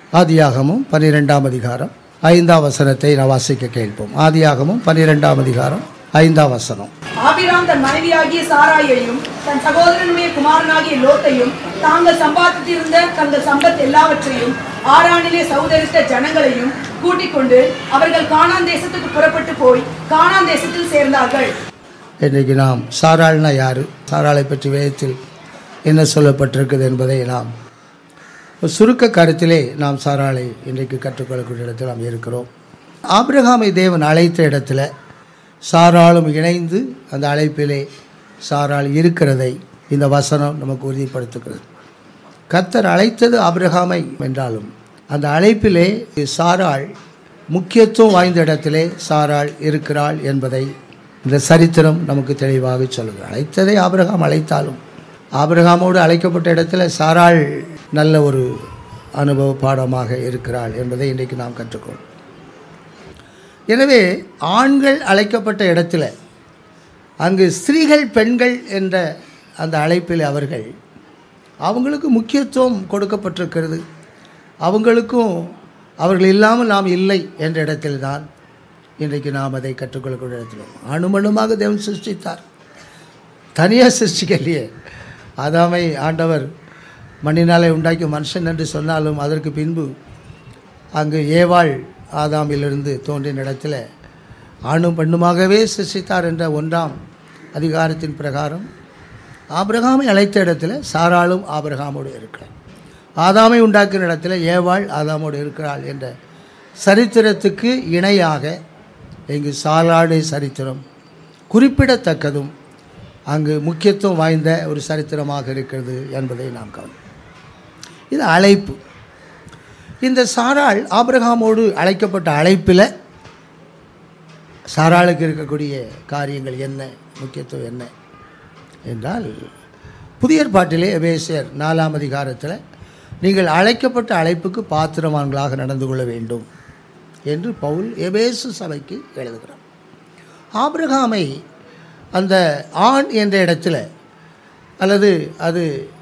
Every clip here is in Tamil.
ஆதியாகமும் பன்னிரெண்டாம் அதிகாரம் ஐந்தாம் வசனத்தை நான் வாசிக்க கேட்போம் ஆதியாகமும் பன்னிரெண்டாம் அதிகாரம் ஐந்தாம் வசனம் ஆபிராம் தன் மனைவியாகிய சாராயையும் தன் சகோதரனுடைய குமாரனாகிய லோத்தையும் தாங்கள் சம்பாதித்திருந்த தங்கள் சம்பத் எல்லாவற்றையும் ஆரானிலே சௌதரித்த ஜனங்களையும் கூட்டிக் கொண்டு அவர்கள் கானான் தேசத்துக்கு புறப்பட்டு போய் கானான் தேசத்தில் சேர்ந்தார்கள் இன்றைக்கு நாம் சாராள்னா யார் சாராளை பற்றி வேதத்தில் என்ன சொல்லப்பட்டிருக்குது என்பதை நாம் ஒரு சுருக்க கருத்திலே நாம் சாராளை இன்றைக்கு கற்றுக்கொள்ளக்கூடிய இடத்தில் நாம் இருக்கிறோம் ஆபிரகாமை தேவன் அழைத்த இடத்துல சாராளும் இணைந்து அந்த அழைப்பிலே சாராள் இருக்கிறதை இந்த வசனம் நமக்கு உறுதிப்படுத்துகிறது கர்த்தர் அழைத்தது ஆபிரகாமை என்றாலும் அந்த அழைப்பிலே சாராள் முக்கியத்துவம் வாய்ந்த இடத்திலே சாராள் இருக்கிறாள் என்பதை இந்த சரித்திரம் நமக்கு தெளிவாக சொல்லுகிறது அழைத்ததை ஆபிரகாம் அழைத்தாலும் ஆபிரகாமோடு அழைக்கப்பட்ட இடத்துல சாராள் நல்ல ஒரு அனுபவ பாடமாக இருக்கிறாள் என்பதை இன்றைக்கு நாம் கற்றுக்கொள்வோம் எனவே ஆண்கள் அழைக்கப்பட்ட இடத்துல அங்கு ஸ்திரீகள் பெண்கள் என்ற அந்த அழைப்பில் அவர்கள் அவங்களுக்கு முக்கியத்துவம் கொடுக்கப்பட்டிருக்கிறது அவங்களுக்கும் அவர்கள் இல்லாமல் நாம் இல்லை என்ற இடத்தில்தான் இன்றைக்கு நாம் அதை கற்றுக்கொள்ளக்கூடிய இடத்துல அணுமணுமாக தேவன் சிருஷ்டித்தார் தனியாக சிருஷ்டிக்கலையே ஆதாமை ஆண்டவர் மண்ணினாலே உண்டாக்கிய மனுஷன் என்று சொன்னாலும் அதற்கு பின்பு அங்கு ஏவாள் ஆதாமிலிருந்து தோன்றின இடத்துல ஆணும் பெண்ணுமாகவே சிருஷ்டித்தார் என்ற ஒன்றாம் அதிகாரத்தின் பிரகாரம் ஆபிரகாமை அழைத்த இடத்துல சாராளும் ஆபிரகாமோடு இருக்கிறார் ஆதாமை உண்டாக்கின இடத்துல ஏவாள் ஆதாமோடு இருக்கிறாள் என்ற சரித்திரத்துக்கு இணையாக இங்கு சாலாடு சரித்திரம் குறிப்பிடத்தக்கதும் அங்கு முக்கியத்துவம் வாய்ந்த ஒரு சரித்திரமாக இருக்கிறது என்பதை நாம் கவனம் இது அழைப்பு இந்த சாராள் ஆபிரகாமோடு அழைக்கப்பட்ட அழைப்பில் சாராளுக்கு இருக்கக்கூடிய காரியங்கள் என்ன முக்கியத்துவம் என்ன என்றால் புதிய ஏற்பாட்டிலே எபேசியர் நாலாம் அதிகாரத்தில் நீங்கள் அழைக்கப்பட்ட அழைப்புக்கு பாத்திரவான்களாக நடந்து கொள்ள வேண்டும் என்று பவுல் எபேசு சபைக்கு எழுதுகிறார் ஆபிரகாமை அந்த ஆண் என்ற இடத்துல அல்லது அது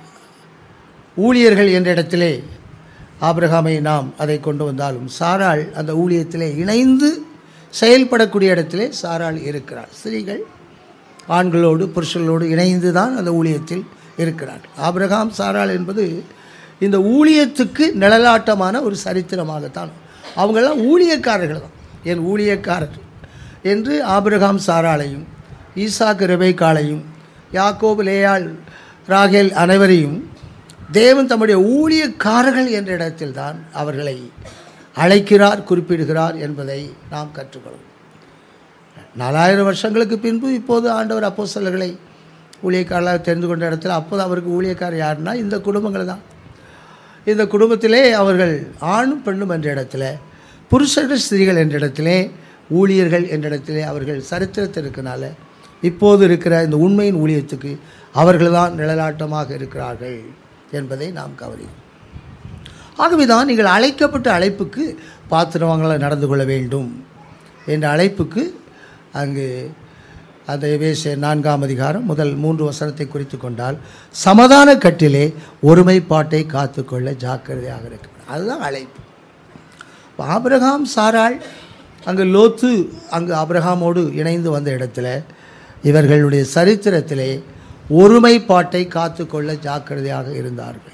ஊழியர்கள் என்ற இடத்திலே ஆபிரகாமை நாம் அதை கொண்டு வந்தாலும் சாராள் அந்த ஊழியத்திலே இணைந்து செயல்படக்கூடிய இடத்திலே சாராள் இருக்கிறாள் ஸ்திரீகள் ஆண்களோடு புருஷர்களோடு இணைந்து தான் அந்த ஊழியத்தில் இருக்கிறார் ஆபிரகாம் சாராள் என்பது இந்த ஊழியத்துக்கு நிழலாட்டமான ஒரு சரித்திரமாகத்தான் அவங்கெல்லாம் ஊழியக்காரர்கள் தான் என் ஊழியக்காரர் என்று ஆபிரகாம் சாராளையும் ஈசாக்கு ரெபேக்காளையும் யாக்கோபு லேயாள் ராகேல் அனைவரையும் தேவன் தம்முடைய ஊழியக்காரர்கள் என்ற இடத்தில் தான் அவர்களை அழைக்கிறார் குறிப்பிடுகிறார் என்பதை நாம் கற்றுக்கொள்வோம் நாலாயிரம் வருஷங்களுக்கு பின்பு இப்போது ஆண்டவர் அப்போ சிலர்களை ஊழியக்காரர்களாக தெரிந்து கொண்ட இடத்துல அப்போது அவருக்கு ஊழியக்காரர் யாருன்னா இந்த குடும்பங்கள் தான் இந்த குடும்பத்திலே அவர்கள் ஆணும் பெண்ணும் என்ற இடத்துல புருஷர்கள் ஸ்திரீகள் என்ற இடத்திலே ஊழியர்கள் என்ற இடத்திலே அவர்கள் சரித்திரத்திற்குனால இப்போது இருக்கிற இந்த உண்மையின் ஊழியத்துக்கு அவர்கள்தான் நிழலாட்டமாக இருக்கிறார்கள் என்பதை நாம் கவனிக்கிறோம் ஆகவேதான் நீங்கள் அழைக்கப்பட்ட அழைப்புக்கு பாத்திரவங்களை நடந்து கொள்ள வேண்டும் என்ற அழைப்புக்கு அங்கு அந்த வேச நான்காம் அதிகாரம் முதல் மூன்று வசனத்தை குறித்து கொண்டால் சமாதான கட்டிலே ஒருமைப்பாட்டை காத்துக்கொள்ள ஜாக்கிரதையாக இருக்கிறார் அதுதான் அழைப்பு ஆபிரகாம் சாராள் அங்கு லோத்து அங்கு ஆபிரகாமோடு இணைந்து வந்த இடத்துல இவர்களுடைய சரித்திரத்திலே ஒருமைப்பாட்டை காத்துக்கொள்ள ஜாக்கிரதையாக இருந்தார்கள்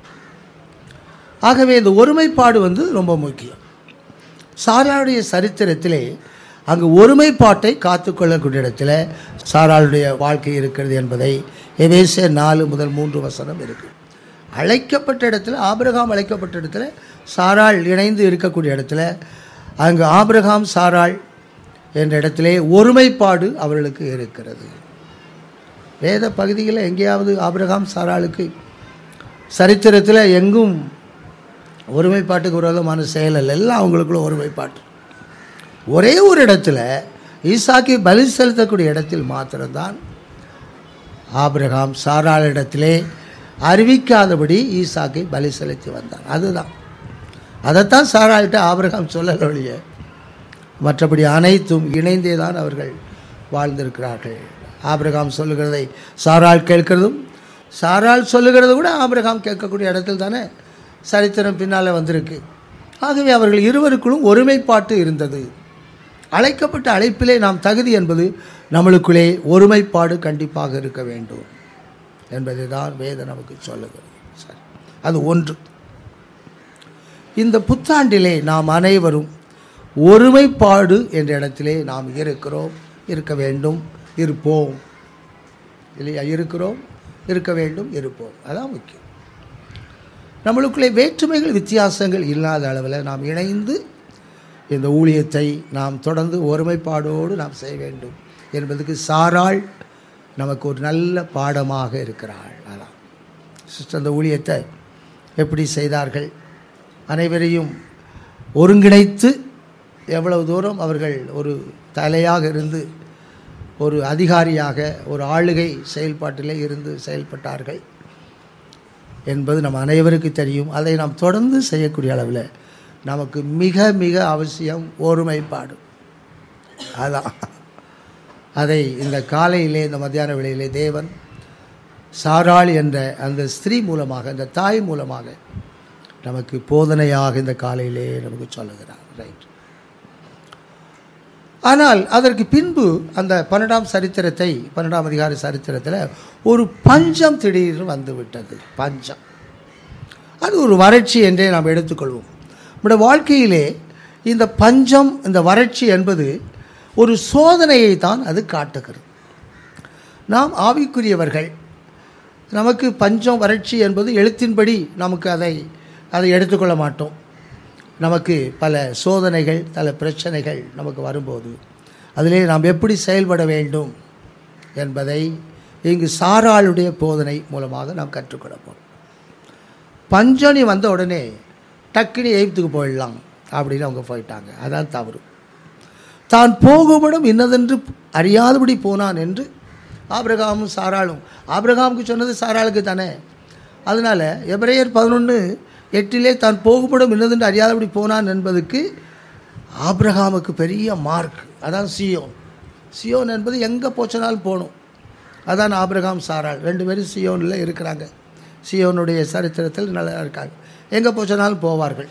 ஆகவே இந்த ஒருமைப்பாடு வந்து ரொம்ப முக்கியம் சாராளுடைய சரித்திரத்திலே அங்கு ஒருமைப்பாட்டை காத்துக்கொள்ளக்கூடிய இடத்துல சாராளுடைய வாழ்க்கை இருக்கிறது என்பதை எவேசே நாலு முதல் மூன்று வசனம் இருக்கு அழைக்கப்பட்ட இடத்துல ஆபிரகாம் அழைக்கப்பட்ட இடத்துல சாராள் இணைந்து இருக்கக்கூடிய இடத்துல அங்கு ஆபிரகாம் சாராள் என்ற இடத்திலே ஒருமைப்பாடு அவர்களுக்கு இருக்கிறது வேத பகுதியில் எங்கேயாவது ஆபிரகாம் சாராளுக்கு சரித்திரத்தில் எங்கும் ஒருமைப்பாட்டுக்கு விரோதமான செயல் அல்ல எல்லாம் அவங்களுக்குள்ள ஒருமைப்பாட்டு ஒரே ஒரு இடத்துல ஈசாக்கை பலி செலுத்தக்கூடிய இடத்தில் மாத்திரம்தான் ஆபிரகாம் சாராள் இடத்திலே அறிவிக்காதபடி ஈசாக்கை பலி செலுத்தி வந்தான் அதுதான் அதைத்தான் சாராள்கிட்ட ஆபிரகாம் சொல்லல ஒழிய மற்றபடி அனைத்தும் இணைந்தே தான் அவர்கள் வாழ்ந்திருக்கிறார்கள் ஆபிரகாம் சொல்லுகிறதை சாராள் கேட்கிறதும் சாராள் சொல்லுகிறது கூட ஆபிரகாம் கேட்கக்கூடிய இடத்தில் தானே சரித்திரம் பின்னால் வந்திருக்கு ஆகவே அவர்கள் இருவருக்குள்ளும் ஒருமைப்பாட்டு இருந்தது அழைக்கப்பட்ட அழைப்பிலே நாம் தகுதி என்பது நம்மளுக்குள்ளே ஒருமைப்பாடு கண்டிப்பாக இருக்க வேண்டும் என்பதை தான் வேதம் நமக்கு சொல்லுகிறது சரி அது ஒன்று இந்த புத்தாண்டிலே நாம் அனைவரும் ஒருமைப்பாடு என்ற இடத்திலே நாம் இருக்கிறோம் இருக்க வேண்டும் இருப்போம் இல்லையா இருக்கிறோம் இருக்க வேண்டும் இருப்போம் அதான் முக்கியம் நம்மளுக்குள்ளே வேற்றுமைகள் வித்தியாசங்கள் இல்லாத அளவில் நாம் இணைந்து இந்த ஊழியத்தை நாம் தொடர்ந்து ஒருமைப்பாடோடு நாம் செய்ய வேண்டும் என்பதுக்கு சாராள் நமக்கு ஒரு நல்ல பாடமாக இருக்கிறாள் அதான் சிஸ்டர் அந்த ஊழியத்தை எப்படி செய்தார்கள் அனைவரையும் ஒருங்கிணைத்து எவ்வளவு தூரம் அவர்கள் ஒரு தலையாக இருந்து ஒரு அதிகாரியாக ஒரு ஆளுகை செயல்பாட்டிலே இருந்து செயல்பட்டார்கள் என்பது நம் அனைவருக்கு தெரியும் அதை நாம் தொடர்ந்து செய்யக்கூடிய அளவில் நமக்கு மிக மிக அவசியம் ஒருமைப்பாடு அதான் அதை இந்த காலையிலே இந்த மத்தியான வேளையிலே தேவன் சாராள் என்ற அந்த ஸ்திரீ மூலமாக அந்த தாய் மூலமாக நமக்கு போதனையாக இந்த காலையிலே நமக்கு சொல்லுகிறார் ரைட் ஆனால் அதற்கு பின்பு அந்த பன்னெண்டாம் சரித்திரத்தை பன்னெண்டாம் அதிகார சரித்திரத்தில் ஒரு பஞ்சம் திடீர்னு வந்து விட்டது பஞ்சம் அது ஒரு வறட்சி என்றே நாம் எடுத்துக்கொள்வோம் நம்முடைய வாழ்க்கையிலே இந்த பஞ்சம் இந்த வறட்சி என்பது ஒரு சோதனையை தான் அது காட்டுகிறது நாம் ஆவிக்குரியவர்கள் நமக்கு பஞ்சம் வறட்சி என்பது எழுத்தின்படி நமக்கு அதை அதை எடுத்துக்கொள்ள மாட்டோம் நமக்கு பல சோதனைகள் பல பிரச்சனைகள் நமக்கு வரும்போது அதிலே நாம் எப்படி செயல்பட வேண்டும் என்பதை இங்கு சாராளுடைய போதனை மூலமாக நாம் கற்றுக்கொள்ள போகிறோம் பஞ்சனி வந்த உடனே டக்குனி எய்ப்துக்கு போயிடலாம் அப்படின்னு அவங்க போயிட்டாங்க அதான் தவறு தான் போகுமிடம் இன்னதென்று அறியாதபடி போனான் என்று ஆபிரகாமும் சாராளும் ஆபிரகாமுக்கு சொன்னது சாராளுக்கு தானே அதனால் எபிரேயர் பதினொன்று எட்டிலே தான் போகுமிடம் இன்னதென்று அறியாதபடி போனான் என்பதுக்கு ஆபிரகாமுக்கு பெரிய மார்க் அதான் சியோன் சியோன் என்பது எங்கே போச்சனாலும் போகணும் அதான் ஆபிரகாம் சாராள் ரெண்டு பேரும் சியோனில் இருக்கிறாங்க சியோனுடைய சரித்திரத்தில் நல்லா இருக்காங்க எங்கே போச்சனாலும் போவார்கள்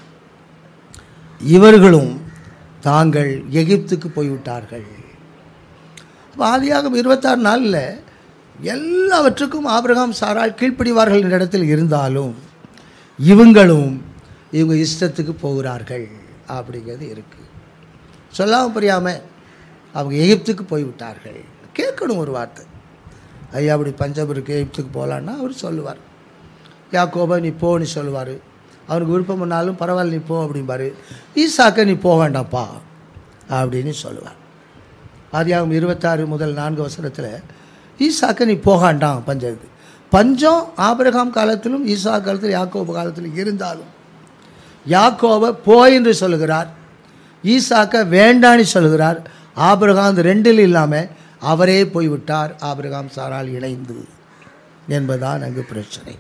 இவர்களும் தாங்கள் எகிப்துக்கு போய்விட்டார்கள் அப்போ ஆதியாகம் இருபத்தாறு நாளில் எல்லாவற்றுக்கும் ஆபிரகாம் சாரால் கீழ்ப்படிவார்கள் என்ற இடத்தில் இருந்தாலும் இவங்களும் இவங்க இஷ்டத்துக்கு போகிறார்கள் அப்படிங்கிறது இருக்குது சொல்லாமல் புரியாமல் அவங்க எகிப்துக்கு போய்விட்டார்கள் கேட்கணும் ஒரு வார்த்தை ஐயா அப்படி பஞ்சம் இருக்கு எகிப்துக்கு போகலான்னா அவர் சொல்லுவார் யாக்கோபா நீ போன்னு சொல்லுவார் அவனுக்கு விருப்பம் பண்ணாலும் பரவாயில்ல நீ போ அப்படிம்பாரு ஈசாக்க நீ போக வேண்டாம்ப்பா அப்படின்னு சொல்லுவார் ஆதியாகம் இருபத்தாறு முதல் நான்கு வசனத்தில் ஈசாக்க நீ போகாண்டாம் பஞ்சத்துக்கு பஞ்சம் ஆபிரகாம் காலத்திலும் ஈசா காலத்தில் யாக்கோபு காலத்திலும் இருந்தாலும் யாக்கோபை போ என்று சொல்லுகிறார் ஈசாக்க வேண்டான்னு சொல்லுகிறார் ஆபிரகாம் இந்த ரெண்டில் இல்லாமல் அவரே போய்விட்டார் ஆபிரகாம் சாரால் இணைந்து என்பதுதான் அங்கு பிரச்சனை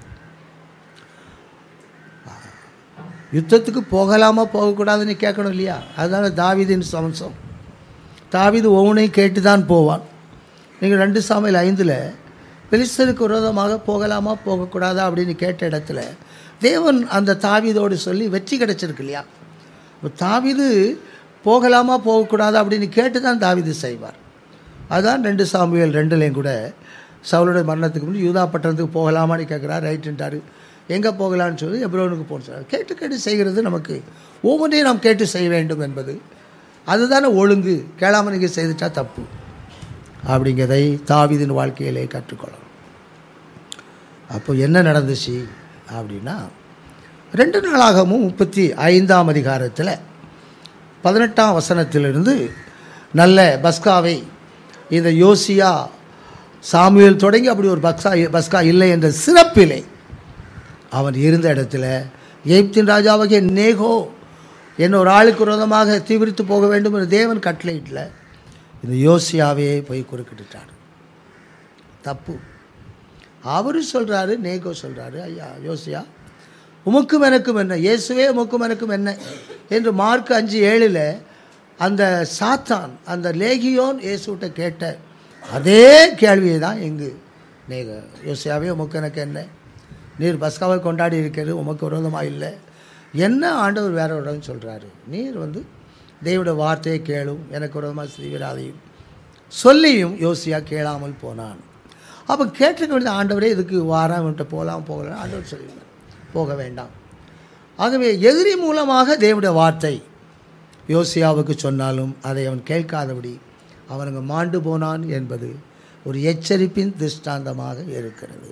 யுத்தத்துக்கு போகலாமா போகக்கூடாதுன்னு கேட்கணும் இல்லையா அதனால தாவிதின் சம்சம் தாவிது ஒவ்வொன்றையும் கேட்டு தான் போவான் நீங்கள் ரெண்டு சாமையில் ஐந்தில் பெலிஸ்தருக்கு விரோதமாக போகலாமா போகக்கூடாதா அப்படின்னு கேட்ட இடத்துல தேவன் அந்த தாவிதோடு சொல்லி வெற்றி கிடைச்சிருக்கு இல்லையா இப்போ தாவிது போகலாமா போகக்கூடாதா அப்படின்னு கேட்டு தான் தாவிது செய்வார் அதான் ரெண்டு சாமுவேல் ரெண்டுலேயும் கூட சவுளுடைய மரணத்துக்கு முன்னாடி யூதா பட்டணத்துக்கு போகலாமான்னு கேட்குறாரு ரைட்டுன்ட்டாரு எங்கே போகலான்னு சொல்லி எப்ரோனுக்கு போகணும் சொல்றாரு கேட்டு கேட்டு செய்கிறது நமக்கு ஒவ்வொன்றையும் நாம் கேட்டு செய்ய வேண்டும் என்பது அதுதானே ஒழுங்கு கேளாமல் நீங்கள் செய்துட்டா தப்பு அப்படிங்கிறதை தாவிதின் வாழ்க்கையிலே கற்றுக்கொள்ளணும் அப்போ என்ன நடந்துச்சு அப்படின்னா ரெண்டு நாளாகவும் முப்பத்தி ஐந்தாம் அதிகாரத்தில் பதினெட்டாம் வசனத்திலிருந்து நல்ல பஸ்காவை இந்த யோசியா சாமுவேல் தொடங்கி அப்படி ஒரு பஸ்கா பஸ்கா இல்லை என்ற சிறப்பிலே அவன் இருந்த இடத்துல எகிப்தின் ராஜாவாகிய நேகோ என்ன ஒரு ஆளுக்கு விரோதமாக தீவிரித்து போக வேண்டும் என்று தேவன் கட்டளையிட்டல இந்த யோசியாவே போய் குறுக்கிட்டுட்டார் தப்பு அவரு சொல்கிறாரு நேகோ சொல்கிறாரு ஐயா யோசியா உமக்கும் எனக்கும் என்ன இயேசுவே உமக்கும் எனக்கும் என்ன என்று மார்க் அஞ்சு ஏழில் அந்த சாத்தான் அந்த லேகியோன் இயேசுகிட்ட கேட்ட அதே கேள்வியை தான் எங்கு நேக யோசியாவே உமக்கு எனக்கு என்ன நீர் பஸ்காவை கொண்டாடி இருக்கிறது உமக்கு விரோதமாக இல்லை என்ன ஆண்டவர் வேற ஒரு இடம் சொல்கிறாரு நீர் வந்து தேவோட வார்த்தையை கேளும் எனக்கு விரோதமாக செய்விடாதையும் சொல்லியும் யோசியா கேளாமல் போனான் அப்போ கேட்டிருக்க வேண்டிய ஆண்டவரே இதுக்கு வாரம் இவன்கிட்ட போகலாம் போகலாம் ஆண்டவர் சொல்லிடுவார் போக வேண்டாம் ஆகவே எதிரி மூலமாக தேவனுடைய வார்த்தை யோசியாவுக்கு சொன்னாலும் அதை அவன் கேட்காதபடி அவனுங்க மாண்டு போனான் என்பது ஒரு எச்சரிப்பின் திருஷ்டாந்தமாக இருக்கிறது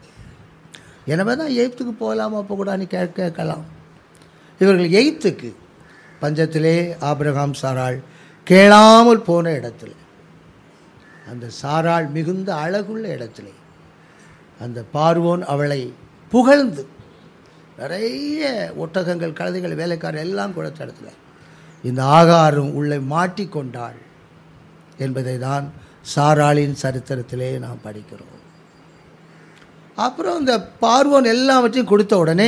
எனவே தான் எய்த்துக்கு போகலாமா போகக்கூடாதுன்னு கே கேட்கலாம் இவர்கள் எய்த்துக்கு பஞ்சத்திலே ஆபிரகாம் சாராள் கேளாமல் போன இடத்துல அந்த சாராள் மிகுந்த அழகுள்ள இடத்திலே அந்த பார்வோன் அவளை புகழ்ந்து நிறைய ஒட்டகங்கள் கழுதைகள் வேலைக்காரர் எல்லாம் கொடுத்த இடத்துல இந்த ஆகாரம் உள்ளே மாட்டிக்கொண்டாள் என்பதை தான் சாராளின் சரித்திரத்திலே நாம் படிக்கிறோம் அப்புறம் இந்த பார்வோன் எல்லாவற்றையும் கொடுத்த உடனே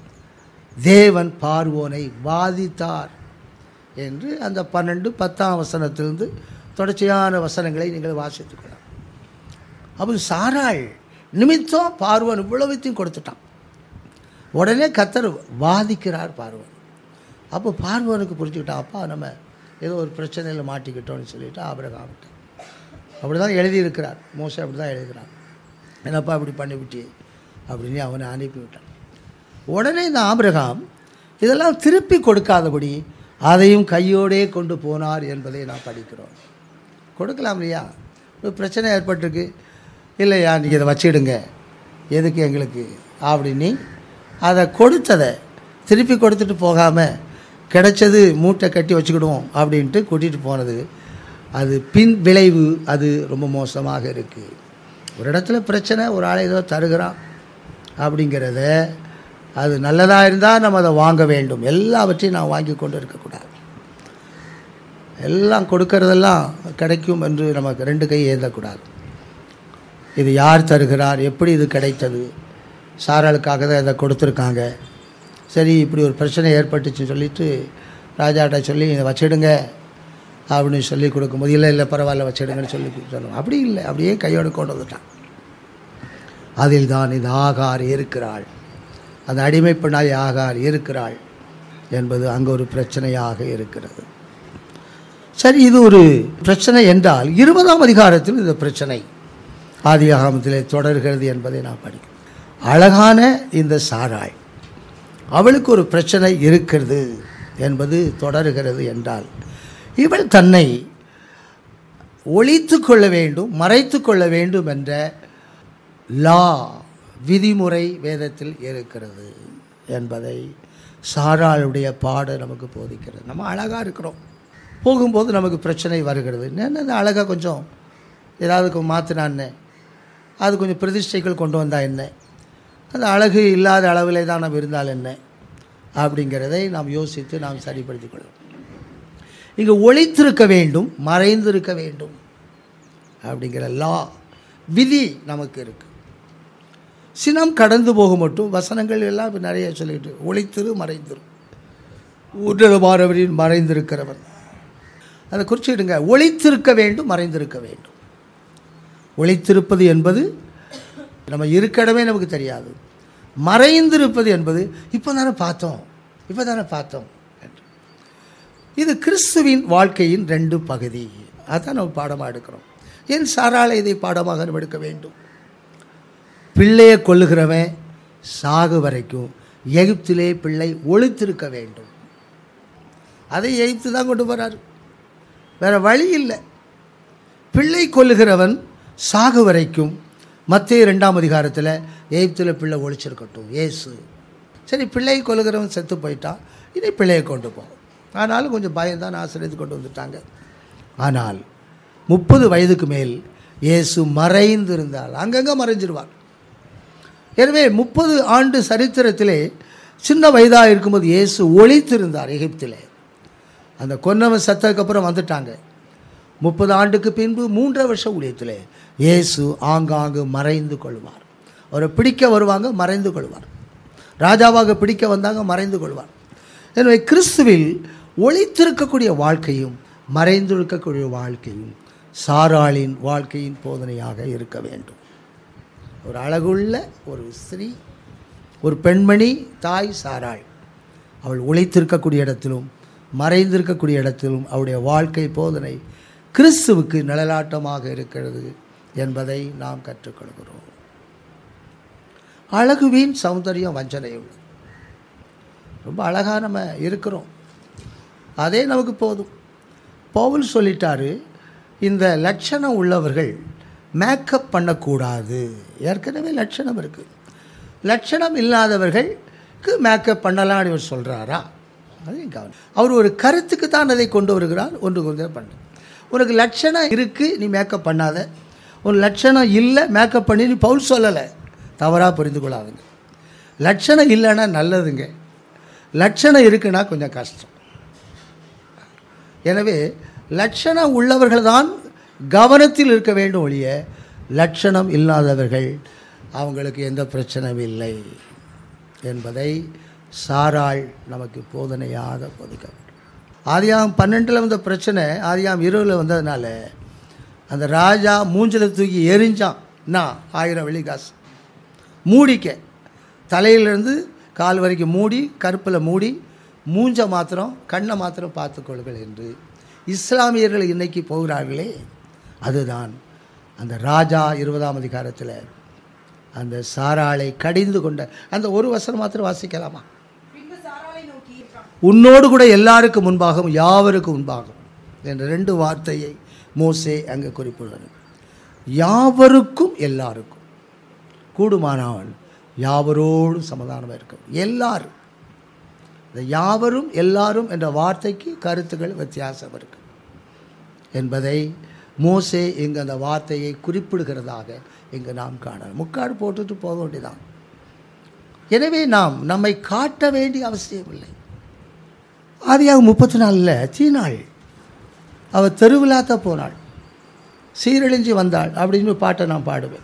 தேவன் பார்வோனை வாதித்தார் என்று அந்த பன்னெண்டு பத்தாம் வசனத்திலிருந்து தொடர்ச்சியான வசனங்களை நீங்கள் வாசித்துக்கலாம் அப்போ சாராள் நிமித்தம் பார்வன் இவ்வளவுத்தையும் கொடுத்துட்டான் உடனே கத்தர் வாதிக்கிறார் பார்வன் அப்போ பார்வனுக்கு புரிஞ்சுக்கிட்டான் அப்பா நம்ம ஏதோ ஒரு பிரச்சனையில் மாட்டிக்கிட்டோம்னு சொல்லிட்டு ஆபிரகாமிட்ட அப்படி தான் எழுதியிருக்கிறார் மோசை அப்படி தான் எழுதுகிறார் என்னப்பா இப்படி பண்ணிவிட்டியே அப்படின்னு அவனை அனுப்பிவிட்டான் உடனே இந்த ஆபிரகாம் இதெல்லாம் திருப்பி கொடுக்காதபடி அதையும் கையோடே கொண்டு போனார் என்பதை நாம் படிக்கிறோம் கொடுக்கலாம் இல்லையா ஒரு பிரச்சனை ஏற்பட்டிருக்கு இல்லையா நீங்கள் இதை வச்சிடுங்க எதுக்கு எங்களுக்கு அப்படின்னு அதை கொடுத்ததை திருப்பி கொடுத்துட்டு போகாமல் கிடைச்சது மூட்டை கட்டி வச்சுக்கிடுவோம் அப்படின்ட்டு கூட்டிகிட்டு போனது அது பின் விளைவு அது ரொம்ப மோசமாக இருக்குது ஒரு இடத்துல பிரச்சனை ஒரு ஆளை ஏதோ தருகிறான் அப்படிங்கிறத அது நல்லதாக இருந்தால் நம்ம அதை வாங்க வேண்டும் எல்லாவற்றையும் நான் வாங்கி கொண்டு இருக்கக்கூடாது எல்லாம் கொடுக்கறதெல்லாம் கிடைக்கும் என்று நமக்கு ரெண்டு கை ஏந்தக்கூடாது இது யார் தருகிறார் எப்படி இது கிடைத்தது சாராளுக்காக தான் இதை கொடுத்துருக்காங்க சரி இப்படி ஒரு பிரச்சனை ஏற்பட்டுச்சுன்னு சொல்லிட்டு ராஜாட்ட சொல்லி இதை வச்சிடுங்க அப்படின்னு சொல்லி கொடுக்கும்போது இல்லை இல்லை பரவாயில்ல வச்சிடுங்கன்னு சொல்லி சொல்லுவோம் அப்படி இல்லை அப்படியே கையோடு கொண்டு வந்துட்டான் அதில் தான் இந்த ஆகார் இருக்கிறாள் அந்த அடிமை பெண்ணாய் ஆகார் இருக்கிறாள் என்பது அங்கே ஒரு பிரச்சனையாக இருக்கிறது சரி இது ஒரு பிரச்சனை என்றால் இருபதாம் அதிகாரத்தில் இந்த பிரச்சனை ஆதியாகமத்திலே தொடர்கிறது என்பதை நான் படிக்கிறேன் அழகான இந்த சாராய் அவளுக்கு ஒரு பிரச்சனை இருக்கிறது என்பது தொடர்கிறது என்றால் இவள் தன்னை ஒழித்து கொள்ள வேண்டும் மறைத்து கொள்ள வேண்டும் என்ற லா விதிமுறை வேதத்தில் இருக்கிறது என்பதை சாராளுடைய பாடு நமக்கு போதிக்கிறது நம்ம அழகாக இருக்கிறோம் போகும்போது நமக்கு பிரச்சனை வருகிறது என்ன அந்த அழகாக கொஞ்சம் ஏதாவது மாற்றினான்னு அது கொஞ்சம் பிரதிஷ்டைகள் கொண்டு வந்தால் என்ன அந்த அழகு இல்லாத அளவிலே தான் நாம் இருந்தால் என்ன அப்படிங்கிறதை நாம் யோசித்து நாம் சரிப்படுத்திக் கொள்வோம் இங்கே ஒளித்திருக்க வேண்டும் மறைந்திருக்க வேண்டும் அப்படிங்கிற லா விதி நமக்கு இருக்கு சினம் கடந்து போக மட்டும் வசனங்கள் எல்லாம் இப்ப நிறைய சொல்லிட்டு ஒளித்திரு மறைந்திரு உடலுமாறவரின் மறைந்திருக்கிறவன் அதை குறிச்சிடுங்க ஒளித்திருக்க வேண்டும் மறைந்திருக்க வேண்டும் ஒளித்திருப்பது என்பது நம்ம இருக்கடமே நமக்கு தெரியாது மறைந்திருப்பது என்பது இப்போ தானே பார்த்தோம் இப்போ தானே பார்த்தோம் என்று. இது கிறிஸ்துவின் வாழ்க்கையின் ரெண்டு பகுதி அதான் நம்ம பாடமாக எடுக்கிறோம் ஏன் சாராளை இதை பாடமாக நம்ம எடுக்க வேண்டும் பிள்ளையை கொல்லுகிறவன் சாகு வரைக்கும் எகிப்திலே பிள்ளை ஒளித்திருக்க வேண்டும் அதை எகிப்து தான் கொண்டு போகிறார் வேற வழி இல்லை பிள்ளை கொல்லுகிறவன் சாகு வரைக்கும் மத்திய ரெண்டாம் அதிகாரத்தில் எகிப்தில் பிள்ளை ஒழிச்சிருக்கட்டும் ஏசு சரி பிள்ளை கொல்லுகிறவன் செத்து போயிட்டான் இனி பிள்ளையை கொண்டு போகும் ஆனாலும் கொஞ்சம் பயம்தான் ஆசிரியத்து கொண்டு வந்துட்டாங்க ஆனால் முப்பது வயதுக்கு மேல் இயேசு மறைந்து இருந்தால் அங்கங்கே மறைஞ்சிருவார் எனவே முப்பது ஆண்டு சரித்திரத்திலே சின்ன வயதாக இருக்கும்போது இயேசு ஒளித்திருந்தார் எகிப்திலே அந்த கொன்னவன் சத்ததுக்கு அப்புறம் வந்துட்டாங்க முப்பது ஆண்டுக்கு பின்பு மூன்றரை வருஷம் ஊழியத்தில் இயேசு ஆங்காங்கு மறைந்து கொள்வார் அவரை பிடிக்க வருவாங்க மறைந்து கொள்வார் ராஜாவாக பிடிக்க வந்தாங்க மறைந்து கொள்வார் எனவே கிறிஸ்துவில் ஒளித்திருக்கக்கூடிய வாழ்க்கையும் மறைந்திருக்கக்கூடிய வாழ்க்கையும் சாராளின் வாழ்க்கையின் போதனையாக இருக்க வேண்டும் ஒரு அழகுள்ள ஒரு ஸ்திரீ ஒரு பெண்மணி தாய் சாராள் அவள் உழைத்திருக்கக்கூடிய இடத்திலும் மறைந்திருக்கக்கூடிய இடத்திலும் அவளுடைய வாழ்க்கை போதனை கிறிஸ்துவுக்கு நிழலாட்டமாக இருக்கிறது என்பதை நாம் கற்றுக்கொள்கிறோம் அழகு வீண் சௌந்தரியம் வஞ்சனை உள்ளது ரொம்ப அழகாக நம்ம இருக்கிறோம் அதே நமக்கு போதும் பவுல் சொல்லிட்டாரு இந்த லட்சணம் உள்ளவர்கள் மேக்கப் பண்ணக்கூடாது ஏற்கனவே லட்சணம் இருக்குது லட்சணம் இல்லாதவர்களுக்கு மேக்கப் பண்ணலாம்னு இவர் சொல்கிறாரா அதையும் கவனம் அவர் ஒரு கருத்துக்கு தான் அதை கொண்டு வருகிறார் ஒன்று கொஞ்சம் பண்ண உனக்கு லட்சணம் இருக்குது நீ மேக்கப் பண்ணாத ஒரு லட்சணம் இல்லை மேக்கப் பண்ணி நீ பவுல் சொல்லலை தவறாக புரிந்து கொள்ளாதுங்க லட்சணம் இல்லைன்னா நல்லதுங்க லட்சணம் இருக்குன்னா கொஞ்சம் கஷ்டம் எனவே லட்சணம் உள்ளவர்கள் தான் கவனத்தில் இருக்க வேண்டும் ஒழிய லட்சணம் இல்லாதவர்கள் அவங்களுக்கு எந்த பிரச்சனையும் இல்லை என்பதை சாராள் நமக்கு போதனையாக போதிக்க வேண்டும் ஆதியாம் பன்னெண்டில் வந்த பிரச்சனை ஆதியாம் இருவில் வந்ததுனால அந்த ராஜா மூஞ்சில் தூக்கி எரிஞ்சான் நான் ஆயிரம் வெள்ளி காசு மூடிக்க தலையிலிருந்து கால் வரைக்கும் மூடி கருப்பில் மூடி மூஞ்ச மாத்திரம் கண்ணை மாத்திரம் பார்த்துக்கொள்ளுங்கள் என்று இஸ்லாமியர்கள் இன்னைக்கு போகிறார்களே அதுதான் அந்த ராஜா இருபதாம் அதிகாரத்தில் அந்த சாராளை கடிந்து கொண்ட அந்த ஒரு வசனம் மாத்திரம் வாசிக்கலாமா பின்பு சாராளை நோக்கி உன்னோடு கூட எல்லாருக்கும் முன்பாகவும் யாவருக்கும் முன்பாகவும் என்ற ரெண்டு வார்த்தையை மோசே அங்கே குறிப்பிடுவார் யாவருக்கும் எல்லாருக்கும் கூடுமானவன் யாவரோடும் சமாதானமாக இருக்கும் எல்லாரும் இந்த யாவரும் எல்லாரும் என்ற வார்த்தைக்கு கருத்துக்கள் வித்தியாசம் இருக்கு என்பதை மோசே இங்கு அந்த வார்த்தையை குறிப்பிடுகிறதாக இங்கு நாம் காணலாம் முக்காடு போட்டுட்டு போக வேண்டியதான் எனவே நாம் நம்மை காட்ட வேண்டிய அவசியமில்லை ஆதியாக முப்பத்தி நாலில் தீனாள் அவள் தெருவிழாத்த போனாள் சீரழிஞ்சு வந்தாள் அப்படின்னு ஒரு பாட்டை நான் பாடுவேன்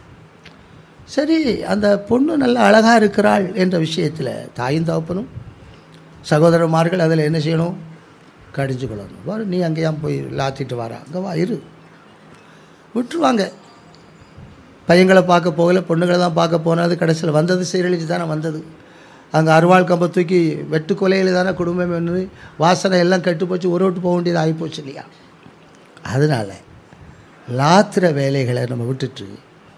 சரி அந்த பொண்ணு நல்ல அழகாக இருக்கிறாள் என்ற விஷயத்தில் தாயும் தகப்பனும் சகோதரமார்கள் அதில் என்ன செய்யணும் கடிஞ்சு கொள்ளணும் வர நீ அங்கேயாம் போய் லாத்திட்டு வாரா அங்கே வா இரு விட்டுருவாங்க பையங்களை பார்க்க போகல பொண்ணுங்களை தான் பார்க்க போனது கடைசியில் வந்தது சீரழிஞ்சு தானே வந்தது அங்கே அருவாள் கம்பை தூக்கி வெட்டு கொலையில் தானே குடும்பம் வந்து வாசனை எல்லாம் கெட்டு போச்சு ஒரு விட்டு போக வேண்டியது ஆகிப்போச்சு இல்லையா அதனால் லாத்திர வேலைகளை நம்ம விட்டுட்டு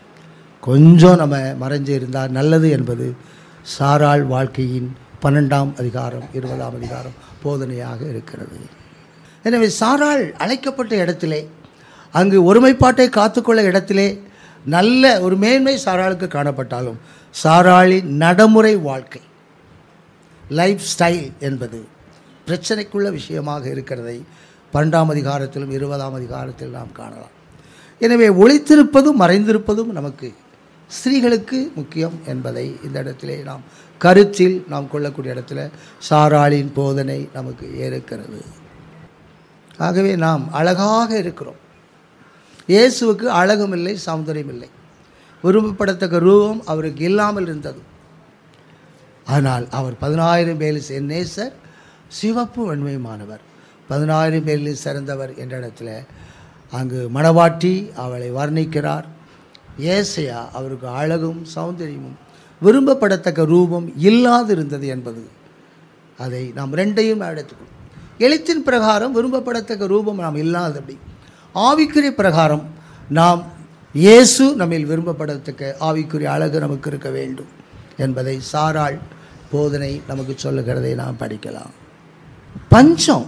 கொஞ்சம் நம்ம மறைஞ்சு இருந்தால் நல்லது என்பது சாராள் வாழ்க்கையின் பன்னெண்டாம் அதிகாரம் இருபதாம் அதிகாரம் போதனையாக இருக்கிறது எனவே சாராள் அழைக்கப்பட்ட இடத்திலே அங்கு ஒருமைப்பாட்டை காத்துக்கொள்ள இடத்திலே நல்ல ஒரு மேன்மை சாராளுக்கு காணப்பட்டாலும் சாராளின் நடைமுறை வாழ்க்கை லைஃப் ஸ்டைல் என்பது பிரச்சனைக்குள்ள விஷயமாக இருக்கிறதை பன்னெண்டாம் அதிகாரத்திலும் இருபதாம் அதிகாரத்தில் நாம் காணலாம் எனவே ஒளித்திருப்பதும் மறைந்திருப்பதும் நமக்கு ஸ்திரீகளுக்கு முக்கியம் என்பதை இந்த இடத்திலே நாம் கருத்தில் நாம் கொள்ளக்கூடிய இடத்துல சாராளின் போதனை நமக்கு இருக்கிறது ஆகவே நாம் அழகாக இருக்கிறோம் இயேசுவுக்கு அழகும் இல்லை சௌந்தரியம் இல்லை விரும்பப்படத்தக்க ரூபம் அவருக்கு இல்லாமல் இருந்தது ஆனால் அவர் பதினாயிரம் பேரில் சே- நேசர் சிவப்பு வெண்மையுமானவர் பதினாயிரம் பேரில் சிறந்தவர் என்ற இடத்துல அங்கு மணவாட்டி அவளை வர்ணிக்கிறார் ஏசையா அவருக்கு அழகும் சௌந்தரியமும் விரும்பப்படத்தக்க ரூபம் இல்லாதிருந்தது என்பது அதை நாம் ரெண்டையும் எடுத்துக்கணும் எழுத்தின் பிரகாரம் விரும்பப்படத்தக்க ரூபம் நாம் இல்லாதபடி ஆவிக்குரிய பிரகாரம் நாம் இயேசு நம்மில் விரும்பப்படத்தக்க ஆவிக்குரிய அழகு நமக்கு இருக்க வேண்டும் என்பதை சாராள் போதனை நமக்கு சொல்லுகிறதை நாம் படிக்கலாம் பஞ்சம்